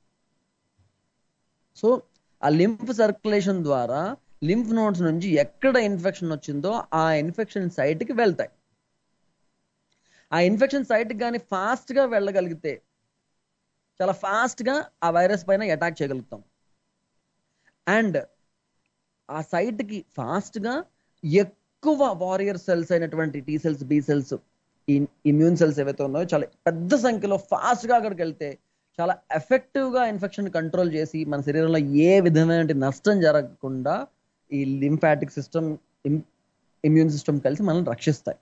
సో ఆ లింఫ్ సర్క్యులేషన్ ద్వారా లింఫ్ నోడ్స్ నుంచి ఎక్కడ ఇన్ఫెక్షన్ వచ్చిందో ఆ ఇన్ఫెక్షన్ సైట్కి వెళ్తాయి ఆ ఇన్ఫెక్షన్ సైట్ కానీ ఫాస్ట్ గా వెళ్ళగలిగితే చాలా ఫాస్ట్ గా ఆ వైరస్ పైన అటాక్ చేయగలుగుతాం అండ్ ఆ సైట్ కి ఫాస్ట్ గా ఎక్కువ వారియర్ సెల్స్ అయినటువంటి T cells B cells immune cells ఏవైతే ఉన్నాయో చాలా పెద్ద సంఖ్యలో ఫాస్ట్ గా అక్కడికి వెళ్తే చాలా ఎఫెక్టివ్ గా ఇన్ఫెక్షన్ కంట్రోల్ చేసి మన శరీరంలో ఏ విధమైన నష్టం జరగకుండా ఈ లింఫాటిక్ సిస్టమ్ ఇమ్యూన్ సిస్టమ్ కలిసి మనల్ని రక్షిస్తాయి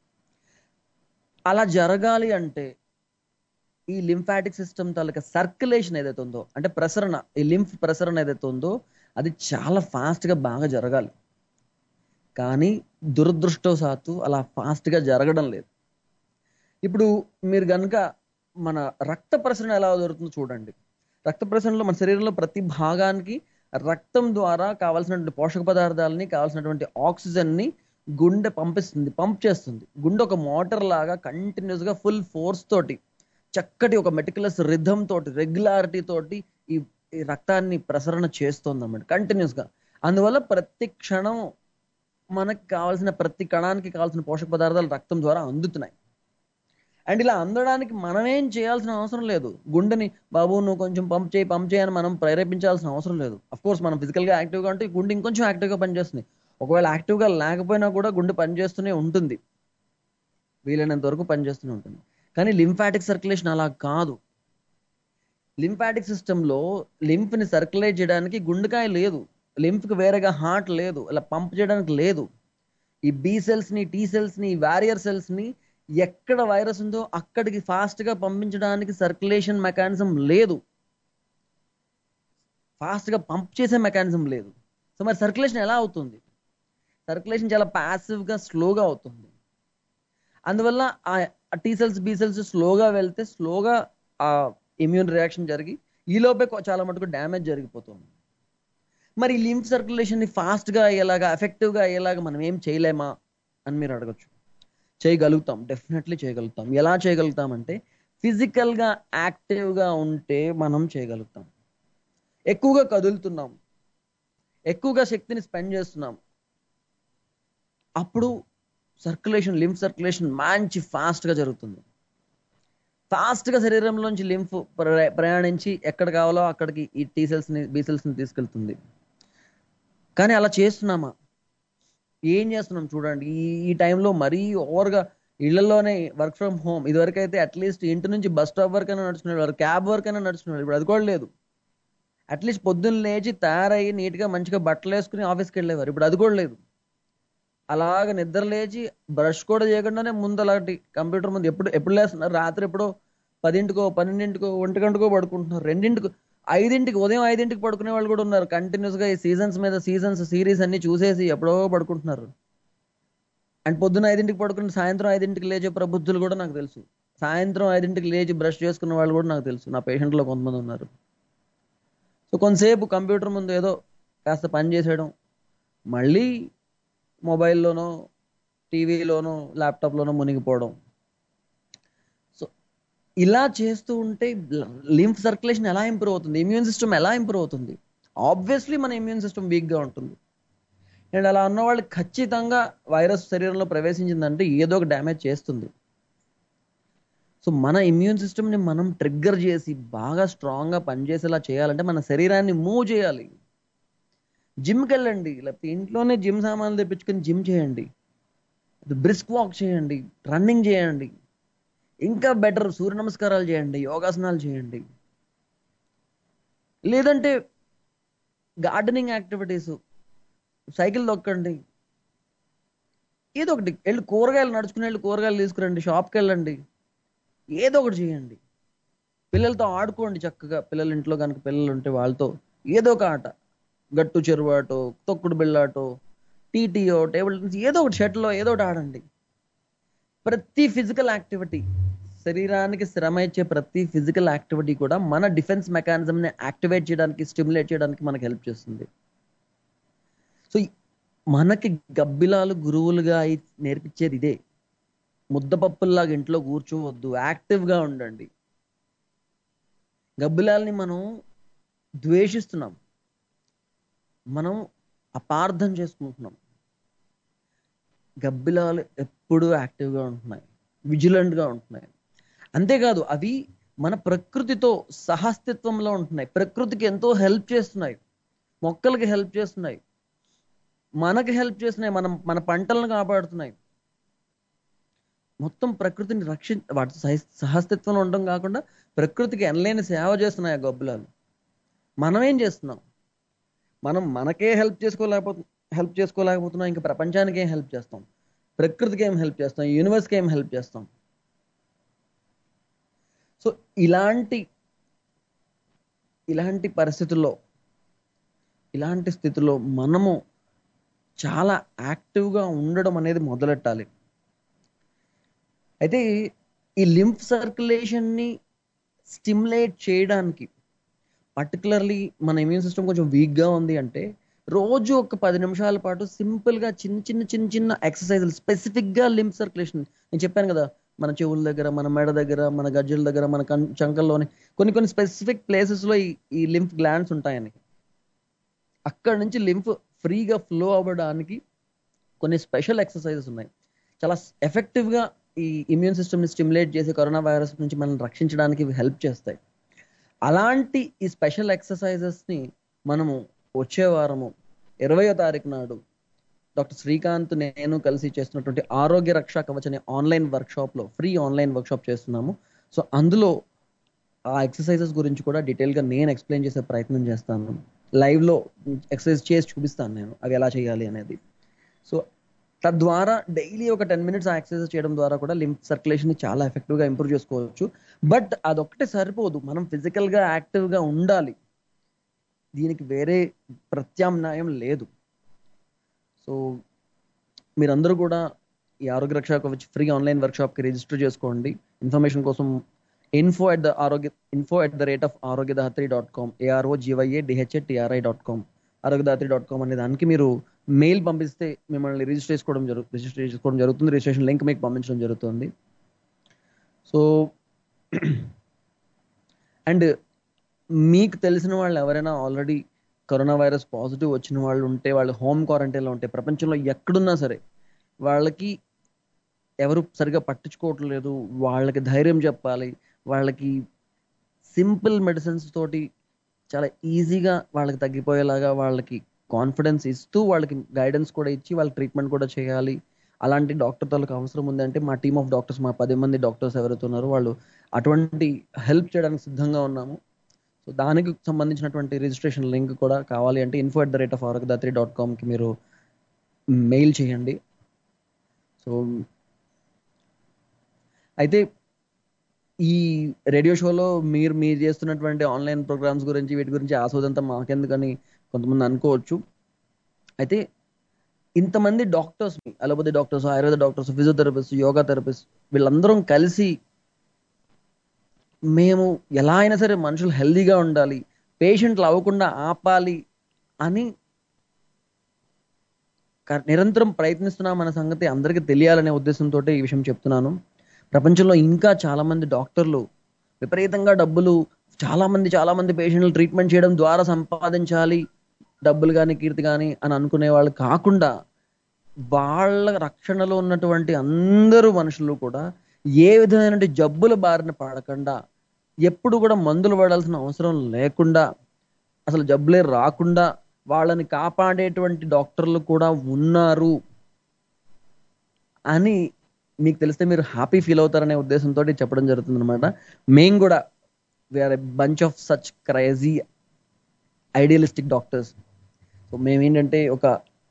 అలా జరగాలి అంటే ఈ లింఫాటిక్ సిస్టమ్ తాలూకా సర్క్యులేషన్ ఏదైతే ఉందో అంటే ప్రసరణ ఈ లింఫ్ ప్రసరణ ఏదైతే ఉందో అది చాలా ఫాస్ట్ గా బాగా జరగాలి కానీ దురదృష్టవశాత్తు అలా ఫాస్ట్ గా జరగడం లేదు ఇప్పుడు మీరు కనుక మన రక్త ప్రసరణ ఎలా జరుగుతుందో చూడండి రక్త ప్రసరణలో మన శరీరంలో ప్రతి భాగానికి రక్తం ద్వారా కావాల్సినటువంటి పోషక పదార్థాలని కావాల్సినటువంటి ఆక్సిజన్ ని గుండె పంపిస్తుంది పంప్ చేస్తుంది గుండె ఒక మోటార్ లాగా కంటిన్యూస్ గా ఫుల్ ఫోర్స్ తోటి చక్కటి ఒక మెటికులస్ రిథమ్ తోటి రెగ్యులారిటీ తోటి ఈ ఈ రక్తాన్ని ప్రసరణ చేస్తుంది అన్నమాట కంటిన్యూస్ గా అందువల్ల ప్రతి క్షణం మనకు కావాల్సిన ప్రతి కణానికి కావాల్సిన పోషక పదార్థాలు రక్తం ద్వారా అందుతున్నాయి అండ్ ఇలా అందడానికి మనమేం చేయాల్సిన అవసరం లేదు గుండెని బాబు నువ్వు కొంచెం పంప్ చేయి పంప్ చేయని మనం ప్రేరేపించాల్సిన అవసరం లేదు అఫ్ కోర్స్ మనం ఫిజికల్ గా యాక్టివ్ గా ఉంటే ఈ గుండె ఇంకొంచెం యాక్టివ్ గా పనిచేస్తుంది ఒకవేళ యాక్టివ్ గా లేకపోయినా కూడా గుండె పనిచేస్తూనే ఉంటుంది వీలైనంత వరకు పనిచేస్తూనే ఉంటుంది కానీ లింఫాటిక్ సర్క్యులేషన్ అలా కాదు లింఫాటిక్ సిస్టంలో లింఫ్ ని సర్క్యులేట్ చేయడానికి గుండెకాయ లేదు లింఫ్ కి వేరేగా హార్ట్ లేదు అలా పంప్ చేయడానికి లేదు ఈ బి సెల్స్ ని టీ సెల్స్ ని వారియర్ సెల్స్ ని ఎక్కడ వైరస్ ఉందో అక్కడికి ఫాస్ట్ గా పంపించడానికి సర్క్యులేషన్ మెకానిజం లేదు ఫాస్ట్ గా పంప్ చేసే మెకానిజం లేదు సో మరి సర్క్యులేషన్ ఎలా అవుతుంది సర్క్యులేషన్ చాలా పాసివ్ గా స్లోగా అవుతుంది అందువల్ల ఆ టీ సెల్స్ బి సెల్స్ స్లోగా వెళ్తే స్లోగా ఆ ఇమ్యూన్ రియాక్షన్ జరిగి ఈ లోపే కొ- చాలా మటుకు డ్యామేజ్ జరిగిపోతుంది మరి లింఫ్ సర్క్యులేషన్ ని ఫాస్ట్ గా అయ్యేలాగా ఎఫెక్టివ్ గా అయ్యేలాగా మనం ఏం చేయలేమా అని మీరు అడగచ్చు చేయగలుగుతాం డెఫినెట్లీ చేయగలుగుతాం ఎలా చేయగలుగుతాం అంటే ఫిజికల్ గా యాక్టివ్ గా ఉంటే మనం చేయగలుగుతాం ఎక్కువగా కదులుతున్నాం ఎక్కువగా శక్తిని స్పెండ్ చేస్తున్నాం అప్పుడు సర్క్యులేషన్ లింఫ్ సర్క్యులేషన్ మంచి ఫాస్ట్ గా జరుగుతుంది ఫాస్ట్ గా శరీరంలోంచి లింఫ్ ప్రయాణించి ఎక్కడ కావాలో అక్కడికి ఈ టీ సెల్స్ ని బి సెల్స్ ని తీసుకెళ్తుంది కానీ అలా చేస్తున్నామా ఏం చేస్తున్నాం చూడండి ఈ ఈ టైంలో మరీ ఓవర్గా ఇళ్లలోనే వర్క్ ఫ్రమ్ హోమ్ ఇదివరకు అయితే అట్లీస్ట్ ఇంటి నుంచి బస్ స్టాప్ వరకు అయినా నడుచుకునేవారు క్యాబ్ వరకు అయినా నడుచుకునేవారు ఇప్పుడు అది కూడా లేదు అట్లీస్ట్ పొద్దున్న లేచి తయారయ్యి నీట్గా మంచిగా బట్టలు వేసుకుని ఆఫీస్కి వెళ్ళేవారు ఇప్పుడు అది కూడా లేదు అలాగ నిద్ర లేచి బ్రష్ కూడా చేయకుండానే ముందు అలాంటి కంప్యూటర్ ముందు ఎప్పుడు ఎప్పుడు లేస్తున్నారు రాత్రి ఎప్పుడో పదింటికో పన్నెండింటికో ఒంటి గంటకో పడుకుంటున్నారు రెండింటికో ఐదింటికి ఉదయం ఐదింటికి పడుకునే వాళ్ళు కూడా ఉన్నారు కంటిన్యూస్ గా ఈ సీజన్స్ మీద సీజన్స్ సిరీస్ అన్ని చూసేసి ఎప్పుడో పడుకుంటున్నారు అండ్ పొద్దున ఐదింటికి పడుకుని సాయంత్రం ఐదింటికి లేచే ప్రబుద్ధులు కూడా నాకు తెలుసు సాయంత్రం ఐదింటికి లేచి బ్రష్ చేసుకున్న వాళ్ళు కూడా నాకు తెలుసు నా పేషెంట్లో కొంతమంది ఉన్నారు సో కొంతసేపు కంప్యూటర్ ముందు ఏదో కాస్త పని చేసేయడం మళ్ళీ మొబైల్లోనో టీవీలోనో ల్యాప్టాప్లోనో మునిగిపోవడం సో ఇలా చేస్తూ ఉంటే లింఫ్ సర్క్యులేషన్ ఎలా ఇంప్రూవ్ అవుతుంది ఇమ్యూన్ సిస్టమ్ ఎలా ఇంప్రూవ్ అవుతుంది ఆబ్వియస్లీ మన ఇమ్యూన్ సిస్టమ్ వీక్గా ఉంటుంది అండ్ అలా ఉన్న వాళ్ళు ఖచ్చితంగా వైరస్ శరీరంలో ప్రవేశించిందంటే ఏదో ఒక డ్యామేజ్ చేస్తుంది సో మన ఇమ్యూన్ సిస్టమ్ని మనం ట్రిగ్గర్ చేసి బాగా స్ట్రాంగ్గా పనిచేసేలా చేయాలంటే మన శరీరాన్ని మూవ్ చేయాలి జిమ్కి వెళ్ళండి లేకపోతే ఇంట్లోనే జిమ్ సామాన్లు తెప్పించుకొని జిమ్ చేయండి బ్రిస్క్ వాక్ చేయండి రన్నింగ్ చేయండి ఇంకా బెటర్ సూర్య నమస్కారాలు చేయండి యోగాసనాలు చేయండి లేదంటే గార్డెనింగ్ యాక్టివిటీస్ సైకిల్ తొక్కండి ఏదో ఒకటి వెళ్ళి కూరగాయలు నడుచుకుని వెళ్ళి కూరగాయలు తీసుకురండి షాప్కి వెళ్ళండి ఏదో ఒకటి చేయండి పిల్లలతో ఆడుకోండి చక్కగా పిల్లల ఇంట్లో కనుక పిల్లలు ఉంటే వాళ్ళతో ఏదో ఒక ఆట గట్టు చెరువాటో తొక్కుడు బిళ్ళాటో టీటీయో టేబుల్ టెన్నిస్ ఏదో ఒకటి షటిల్లో ఏదో ఒకటి ఆడండి ప్రతి ఫిజికల్ యాక్టివిటీ శరీరానికి శ్రమ ఇచ్చే ప్రతి ఫిజికల్ యాక్టివిటీ కూడా మన డిఫెన్స్ మెకానిజంని యాక్టివేట్ చేయడానికి స్టిమ్యులేట్ చేయడానికి మనకు హెల్ప్ చేస్తుంది సో ఈ- మనకి గబ్బిలాలు గురువులుగా అయి నేర్పించేది ఇదే ముద్దపప్పుల్లాగా ఇంట్లో కూర్చోవద్దు యాక్టివ్గా ఉండండి గబ్బిలాల్ని మనం ద్వేషిస్తున్నాం మనం అపార్థం చేసుకుంటున్నాం గబ్బిలాలు ఎప్పుడూ యాక్టివ్గా ఉంటున్నాయి విజిలెంట్గా ఉంటున్నాయి అంతేకాదు అవి మన ప్రకృతితో సహస్తిత్వంలో ఉంటున్నాయి ప్రకృతికి ఎంతో హెల్ప్ చేస్తున్నాయి మొక్కలకి హెల్ప్ చేస్తున్నాయి మనకి హెల్ప్ చేస్తున్నాయి మనం మన పంటలను కాపాడుతున్నాయి మొత్తం ప్రకృతిని రక్షి వాటి సహ- సహస్తిత్వంలో ఉండడం కాకుండా ప్రకృతికి ఎనలేని సేవ చేస్తున్నాయి ఆ గబ్బిలాలు మనం ఏం చేస్తున్నాం మనం మనకే హెల్ప్ చేసుకోలేకపోతు హెల్ప్ చేసుకోలేకపోతున్నాం ఇంకా ప్రపంచానికి ఏం హెల్ప్ చేస్తాం ప్రకృతికి ఏం హెల్ప్ చేస్తాం యూనివర్స్కి ఏం హెల్ప్ చేస్తాం సో ఇలాంటి ఇలాంటి పరిస్థితుల్లో ఇలాంటి స్థితిలో మనము చాలా యాక్టివ్గా ఉండడం అనేది మొదలెట్టాలి అయితే ఈ లింఫ్ సర్క్యులేషన్ని స్టిమ్యులేట్ చేయడానికి పర్టికులర్లీ మన ఇమ్యూన్ సిస్టమ్ కొంచెం వీక్గా ఉంది అంటే రోజు ఒక పది నిమిషాల పాటు సింపుల్ గా చిన్న చిన్న చిన్న చిన్న ఎక్సర్సైజులు స్పెసిఫిక్ గా లింప్ సర్క్యులేషన్ నేను చెప్పాను కదా మన చెవుల దగ్గర మన మెడ దగ్గర మన గజ్జల దగ్గర మన కం చంకల్లోని కొన్ని కొన్ని స్పెసిఫిక్ ప్లేసెస్ లో ఈ- ఈ లింఫ్ గ్లాండ్స్ ఉంటాయని అక్కడ నుంచి లింఫ్ ఫ్రీగా ఫ్లో అవ్వడానికి కొన్ని స్పెషల్ ఎక్సర్సైజెస్ ఉన్నాయి చాలా ఎఫెక్టివ్ గా ఈ ఇమ్యూన్ సిస్టమ్ ని స్టిమ్యులేట్ చేసి కరోనా వైరస్ నుంచి మనం రక్షించడానికి ఇవి హెల్ప్ చేస్తాయి అలాంటి ఈ స్పెషల్ ఎక్సర్సైజెస్ ని మనము వచ్చే వారము ఇరవయో తారీఖు నాడు డాక్టర్ శ్రీకాంత్ నేను కలిసి చేస్తున్నటువంటి ఆరోగ్య రక్ష కవచ్ అనే ఆన్లైన్ వర్క్షాప్ లో ఫ్రీ ఆన్లైన్ వర్క్షాప్ చేస్తున్నాము సో అందులో ఆ ఎక్సర్సైజెస్ గురించి కూడా డీటెయిల్ గా నేను ఎక్స్ప్లెయిన్ చేసే ప్రయత్నం చేస్తాను లైవ్ లో ఎక్సర్సైజ్ చేసి చూపిస్తాను నేను అవి ఎలా చేయాలి అనేది సో తద్వారా డైలీ ఒక టెన్ మినిట్స్ ఆ ఎక్సర్సైజ్ చేయడం ద్వారా కూడా లింఫ్ సర్క్యులేషన్ చాలా ఎఫెక్టివ్ గా ఇంప్రూవ్ చేసుకోవచ్చు బట్ అదొక్కటే సరిపోదు మనం ఫిజికల్ గా యాక్టివ్ గా ఉండాలి దీనికి వేరే ప్రత్యామ్నాయం లేదు సో మీరందరూ కూడా ఈ ఆరోగ్య రక్ష వచ్చి ఫ్రీ ఆన్లైన్ వర్క్షాప్ కి రిజిస్టర్ చేసుకోండి ఇన్ఫర్మేషన్ కోసం info at the Arogya info at the rate of Arogya Dhatri dot com ARO GYA DHA TRI dot com Arogya Dhatri dot com అనే దానికి మీరు మెయిల్ పంపిస్తే మిమ్మల్ని రిజిస్టర్ చేసుకోవడం జరుగు రిజిస్టర్ చేసుకోవడం జరుగుతుంది రిజిస్ట్రేషన్ లింక్ మీకు పంపించడం జరుగుతుంది సో అండ్ మీకు తెలిసిన వాళ్ళు ఎవరైనా ఆల్రెడీ కరోనా వైరస్ పాజిటివ్ వచ్చిన వాళ్ళు ఉంటే వాళ్ళు హోమ్ క్వారంటైన్లో ఉంటే ప్రపంచంలో ఎక్కడున్నా సరే వాళ్ళకి ఎవరు సరిగా పట్టించుకోవట్లేదు వాళ్ళకి ధైర్యం చెప్పాలి వాళ్ళకి సింపుల్ మెడిసిన్స్ తోటి చాలా ఈజీగా వాళ్ళకి తగ్గిపోయేలాగా వాళ్ళకి కాన్ఫిడెన్స్ ఇస్తూ వాళ్ళకి గైడెన్స్ కూడా ఇచ్చి వాళ్ళకి ట్రీట్మెంట్ కూడా చేయాలి అలాంటి డాక్టర్ తాలకు అవసరం ఉంది అంటే మా టీమ్ ఆఫ్ డాక్టర్స్ మా పది మంది డాక్టర్స్ ఎవరైతే ఉన్నారో వాళ్ళు అటువంటి హెల్ప్ చేయడానికి సిద్ధంగా ఉన్నాము సో దానికి సంబంధించినటువంటి రిజిస్ట్రేషన్ లింక్ కూడా కావాలి అంటే info at the rate of Arogyadhatri dot కామ్కి మీరు మెయిల్ చేయండి సో అయితే ఈ రేడియో షోలో మీరు మీరు చేస్తున్నటువంటి ఆన్లైన్ ప్రోగ్రామ్స్ గురించి వీటి గురించి ఆస్వాదంతా మాకెందుకని కొంతమంది అనుకోవచ్చు అయితే ఇంతమంది doctors allopathy doctors Ayurveda doctors physiotherapist yoga therapist వీళ్ళందరం కలిసి మేము ఎలా అయినా సరే మనుషులు హెల్దీగా ఉండాలి పేషెంట్లు అవ్వకుండా ఆపాలి అని క- నిరంతరం ప్రయత్నిస్తున్నాం అనే సంగతి అందరికీ తెలియాలనే ఉద్దేశంతో ఈ విషయం చెప్తున్నాను ప్రపంచంలో ఇంకా చాలా మంది డాక్టర్లు విపరీతంగా డబ్బులు చాలా మంది చాలా మంది పేషెంట్లు ట్రీట్మెంట్ చేయడం ద్వారా సంపాదించాలి డబ్బులు కానీ కీర్తి కానీ అని అనుకునే వాళ్ళు కాకుండా వాళ్ళ రక్షణలో ఉన్నటువంటి అందరూ మనుషులు కూడా ఏ విధమైన జబ్బుల బారిన పడకుండా ఎప్పుడు కూడా మందులు పడాల్సిన అవసరం లేకుండా అసలు జబ్బులే రాకుండా వాళ్ళని కాపాడేటువంటి డాక్టర్లు కూడా ఉన్నారు అని మీకు తెలిస్తే మీరు హ్యాపీ ఫీల్ అవుతారనే ఉద్దేశంతో చెప్పడం జరుగుతుంది అనమాట మేము కూడా we are a bunch of such crazy idealistic doctors so మేమేంటంటే ఒక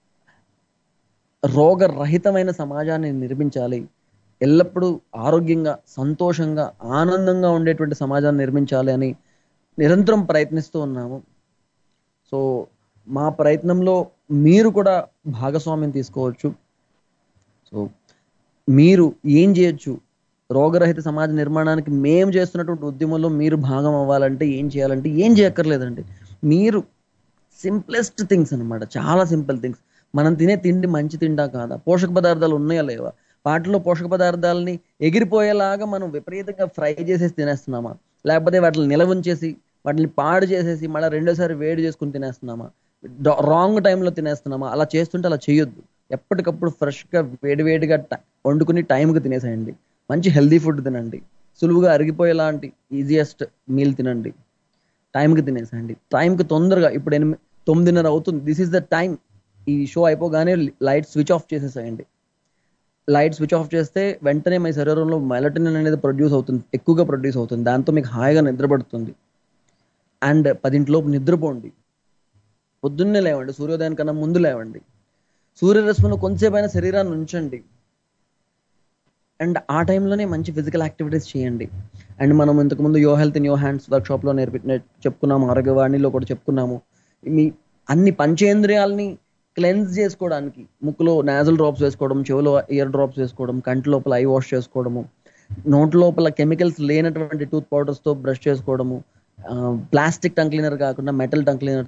రోగరహితమైన సమాజాన్ని నిర్మించాలి ఎల్లప్పుడూ ఆరోగ్యంగా సంతోషంగా ఆనందంగా ఉండేటువంటి సమాజాన్ని నిర్మించాలి అని నిరంతరం ప్రయత్నిస్తూ ఉన్నాము సో మా ప్రయత్నంలో మీరు కూడా భాగస్వామ్యం తీసుకోవచ్చు సో మీరు ఏం చేయొచ్చు రోగరహిత సమాజ నిర్మాణానికి మేము చేస్తున్నటువంటి ఉద్యమంలో మీరు భాగం అవ్వాలంటే ఏం చేయాలంటే ఏం చేయక్కర్లేదండి మీరు సింప్లెస్ట్ థింగ్స్ అన్నమాట చాలా సింపుల్ థింగ్స్ మనం తినే తిండి మంచి తిండా కాదా పోషక పదార్థాలు ఉన్నాయా లేవా వాటిలో పోషక పదార్థాలని ఎగిరిపోయేలాగా మనం విపరీతంగా ఫ్రై చేసేసి తినేస్తున్నామా లేకపోతే వాటిని నిలవ ఉంచేసి వాటిని పాడు చేసేసి మళ్ళీ రెండోసారి వేడి చేసుకుని తినేస్తున్నామా రాంగ్ టైంలో తినేస్తున్నామా అలా చేస్తుంటే అలా చేయొద్దు ఎప్పటికప్పుడు ఫ్రెష్గా వేడివేడిగా ట- వండుకుని టైంకి తినేసేయండి మంచి హెల్దీ ఫుడ్ తినండి సులువుగా అరిగిపోయేలాంటి ఈజియెస్ట్ మీల్ తినండి టైంకి తినేసేయండి టైంకి తొందరగా ఇప్పుడు ఎనిమిది తొమ్మిదిన్నర అవుతుంది దిస్ ఇస్ ద టైం ఈ షో అయిపోగానే లైట్ స్విచ్ ఆఫ్ చేసేసేయండి లైట్ స్విచ్ ఆఫ్ చేస్తే వెంటనే మీ శరీరంలో మెలటిన్ అనేది ప్రొడ్యూస్ అవుతుంది ఎక్కువగా ప్రొడ్యూస్ అవుతుంది దాంతో మీకు హాయిగా నిద్రపడుతుంది అండ్ పదింటిలోపు నిద్రపోండి పొద్దున్నే లేవండి సూర్యోదయం కన్నా ముందు లేవండి సూర్యరశ్మిలో కొంతసేపైనా శరీరాన్ని ఉంచండి అండ్ ఆ టైంలోనే మంచి ఫిజికల్ యాక్టివిటీస్ చేయండి అండ్ మనం ఇంతకుముందు your health in your hands వర్క్షాప్లో నేర్పి నే- చెప్పుకున్నాము ఆరోగ్యవాణిలో కూడా చెప్పుకున్నాము మీ అన్ని పంచేంద్రియాలని క్లెన్స్ చేసుకోవడానికి ముక్కులో నాజల్ డ్రాప్స్ వేసుకోవడం చెవిలో ఇయర్ డ్రాప్స్ వేసుకోవడం కంటి లోపల ఐ వాష్ చేసుకోవడము నోటి లోపల కెమికల్స్ లేనటువంటి టూత్ పౌడర్స్తో బ్రష్ చేసుకోవడము ప్లాస్టిక్ టంగ్ క్లీనర్ కాకుండా మెటల్ టంగ్ క్లీనర్తో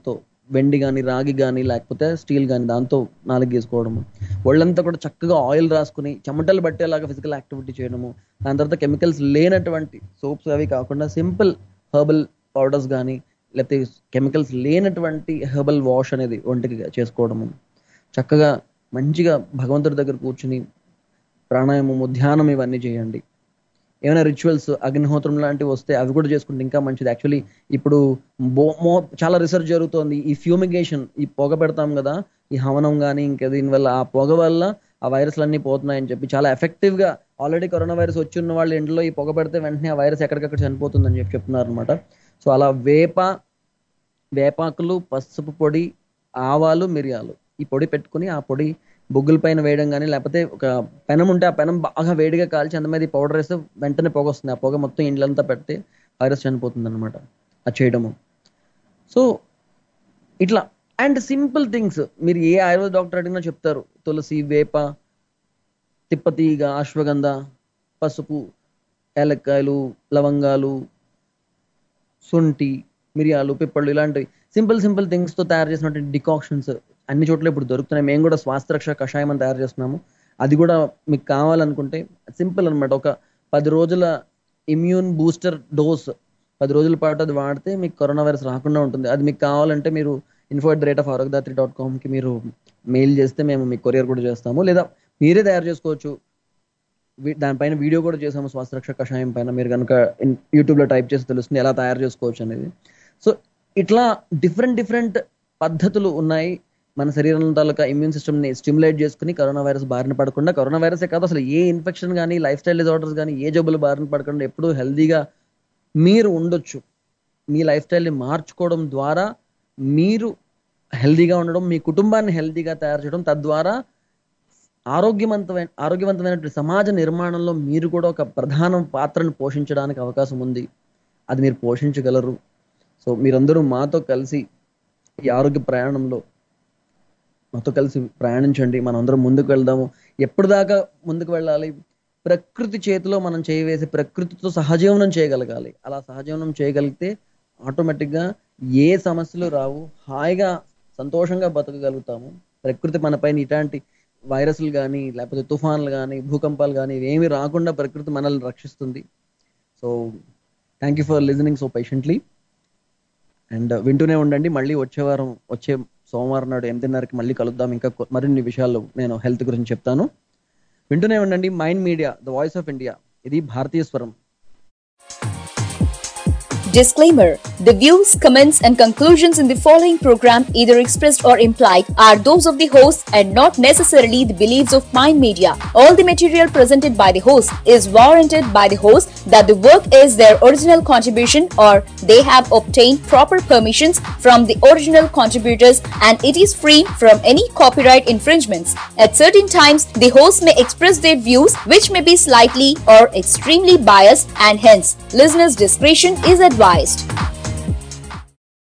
వెండి కానీ రాగి కానీ లేకపోతే స్టీల్ కానీ దాంతో నాలుగు గీసుకోవడము ఒళ్ళంతా కూడా చక్కగా ఆయిల్ రాసుకుని చెమటలు పట్టేలాగా ఫిజికల్ యాక్టివిటీ చేయడము దాని తర్వాత కెమికల్స్ లేనటువంటి సోప్స్ అవి కాకుండా సింపుల్ హెర్బల్ పౌడర్స్ కానీ లేకపోతే కెమికల్స్ లేనటువంటి హెర్బల్ వాష్ అనేది ఒంటికి చేసుకోవడము చక్కగా మంచిగా భగవంతుడి దగ్గర కూర్చుని ప్రాణాయామము ధ్యానం ఇవన్నీ చేయండి ఏమైనా రిచువల్స్ అగ్నిహోత్రం లాంటివి వస్తే అవి కూడా చేసుకుంటే ఇంకా మంచిది యాక్చువల్లీ ఇప్పుడు బో- మో- చాలా రీసెర్చ్ జరుగుతోంది ఈ ఫ్యూమిగేషన్ ఈ పొగ పెడతాం కదా ఈ హవనం కానీ ఇంకా దీనివల్ల ఆ పొగ వల్ల ఆ వైరస్లు అన్ని పోతున్నాయని చెప్పి చాలా ఎఫెక్టివ్ గా ఆల్రెడీ కరోనా వైరస్ వచ్చి ఉన్న వాళ్ళ ఇంట్లో ఈ పొగ పెడితే వెంటనే ఆ వైరస్ ఎక్కడికక్కడ చనిపోతుందని చెప్పి చెప్తున్నారు అనమాట సో అలా వేప వేపాకులు పసుపు పొడి ఆవాలు మిరియాలు ఈ పొడి పెట్టుకుని ఆ పొడి బొగ్గుల పైన వేయడం కానీ లేకపోతే ఒక పెనం ఉంటే ఆ పెనం బాగా వేడిగా కాల్చి అంత మీద ఈ పౌడర్ వేస్తే వెంటనే పొగ వస్తుంది ఆ పొగ మొత్తం ఇండ్లంతా పెడితే వైరస్ చనిపోతుంది అనమాట అది చేయడము సో ఇట్లా అండ్ సింపుల్ థింగ్స్ మీరు ఏ ఆయుర్వేద డాక్టర్ అడిగినా చెప్తారు తులసి వేప తిప్పతీగ అశ్వగంధ పసుపు ఏలక్కాయలు లవంగాలు శొంఠి మిరియాలు పిప్పళ్ళు ఇలాంటివి సింపుల్ సింపుల్ థింగ్స్ తో తయారు చేసినటువంటి డికాక్షన్స్ అన్ని చోట్ల ఇప్పుడు దొరుకుతున్నాయి మేము కూడా స్వాస్థ్యరక్ష కషాయం అని తయారు చేస్తున్నాము అది కూడా మీకు కావాలనుకుంటే సింపుల్ అన్నమాట ఒక పది రోజుల ఇమ్యూన్ బూస్టర్ డోస్ పది రోజుల పాటు అది వాడితే మీకు కరోనా వైరస్ రాకుండా ఉంటుంది అది మీకు కావాలంటే మీరు info at the rate of Arogyadhatri dot కామ్కి మీరు మెయిల్ చేస్తే మేము మీకు కొరియర్ కూడా చేస్తాము లేదా మీరే తయారు చేసుకోవచ్చు వీ- దానిపైన వీడియో కూడా చేసాము స్వాస్థ్యరక్ష కషాయం పైన మీరు కనుక యూట్యూబ్లో టైప్ చేసి తెలుస్తుంది ఎలా తయారు చేసుకోవచ్చు అనేది సో ఇట్లా డిఫరెంట్ డిఫరెంట్ పద్ధతులు ఉన్నాయి మన శరీరం తాలూకా ఇమ్యూన్ సిస్టమ్ని స్టిమ్యులేట్ చేసుకుని కరోనా వైరస్ బారిన పడకుండా కరోనా వైరసే కాదు అసలు ఏ ఇన్ఫెక్షన్ కానీ లైఫ్ స్టైల్ డిజార్డర్స్ కానీ ఏ జబ్బులు బారిన పడకుండా ఎప్పుడూ హెల్దీగా మీరు ఉండొచ్చు మీ లైఫ్ స్టైల్ని మార్చుకోవడం ద్వారా మీరు హెల్దీగా ఉండడం మీ కుటుంబాన్ని హెల్దీగా తయారు చేయడం తద్వారా ఆరోగ్యవంతమైన ఆరోగ్యవంతమైనటువంటి సమాజ నిర్మాణంలో మీరు కూడా ఒక ప్రధాన పాత్రను పోషించడానికి అవకాశం ఉంది అది మీరు పోషించగలరు సో మీరందరూ మాతో కలిసి ఈ ఆరోగ్య ప్రయాణంలో మాతో కలిసి ప్రయాణించండి మనం అందరం ముందుకు వెళ్దాము ఎప్పుడు దాకా ముందుకు వెళ్ళాలి ప్రకృతి చేతిలో మనం చేయవేసి ప్రకృతితో సహజీవనం చేయగలగాలి అలా సహజీవనం చేయగలిగితే ఆటోమేటిక్గా ఏ సమస్యలు రావు హాయిగా సంతోషంగా బతకగలుగుతాము ప్రకృతి మన పైన ఇట్లాంటి వైరస్లు కానీ లేకపోతే తుఫాన్లు కానీ భూకంపాలు కానీ ఇవేమి రాకుండా ప్రకృతి మనల్ని రక్షిస్తుంది so thank you for listening so patiently and వింటూనే ఉండండి మళ్ళీ వచ్చే వారం వచ్చే సోమవారం నాడు ఎనిమిదిన్నరకి మళ్ళీ కలుద్దాం ఇంకా కొ- మరిన్ని విషయాలు నేను హెల్త్ గురించి చెప్తాను వింటూనే ఉండండి mind media the voice of India ఇది భారతీయ స్వరం Disclaimer The views, comments, and conclusions in the following program, either expressed or implied, are those of the host and not necessarily the beliefs of Mind Media. All the material presented by the host is warranted by the host that the work is their original contribution or they have obtained proper permissions from the original contributors and it is free from any copyright infringements. At certain times, the host may express their views which may be slightly or extremely biased and hence listeners' discretion is advised.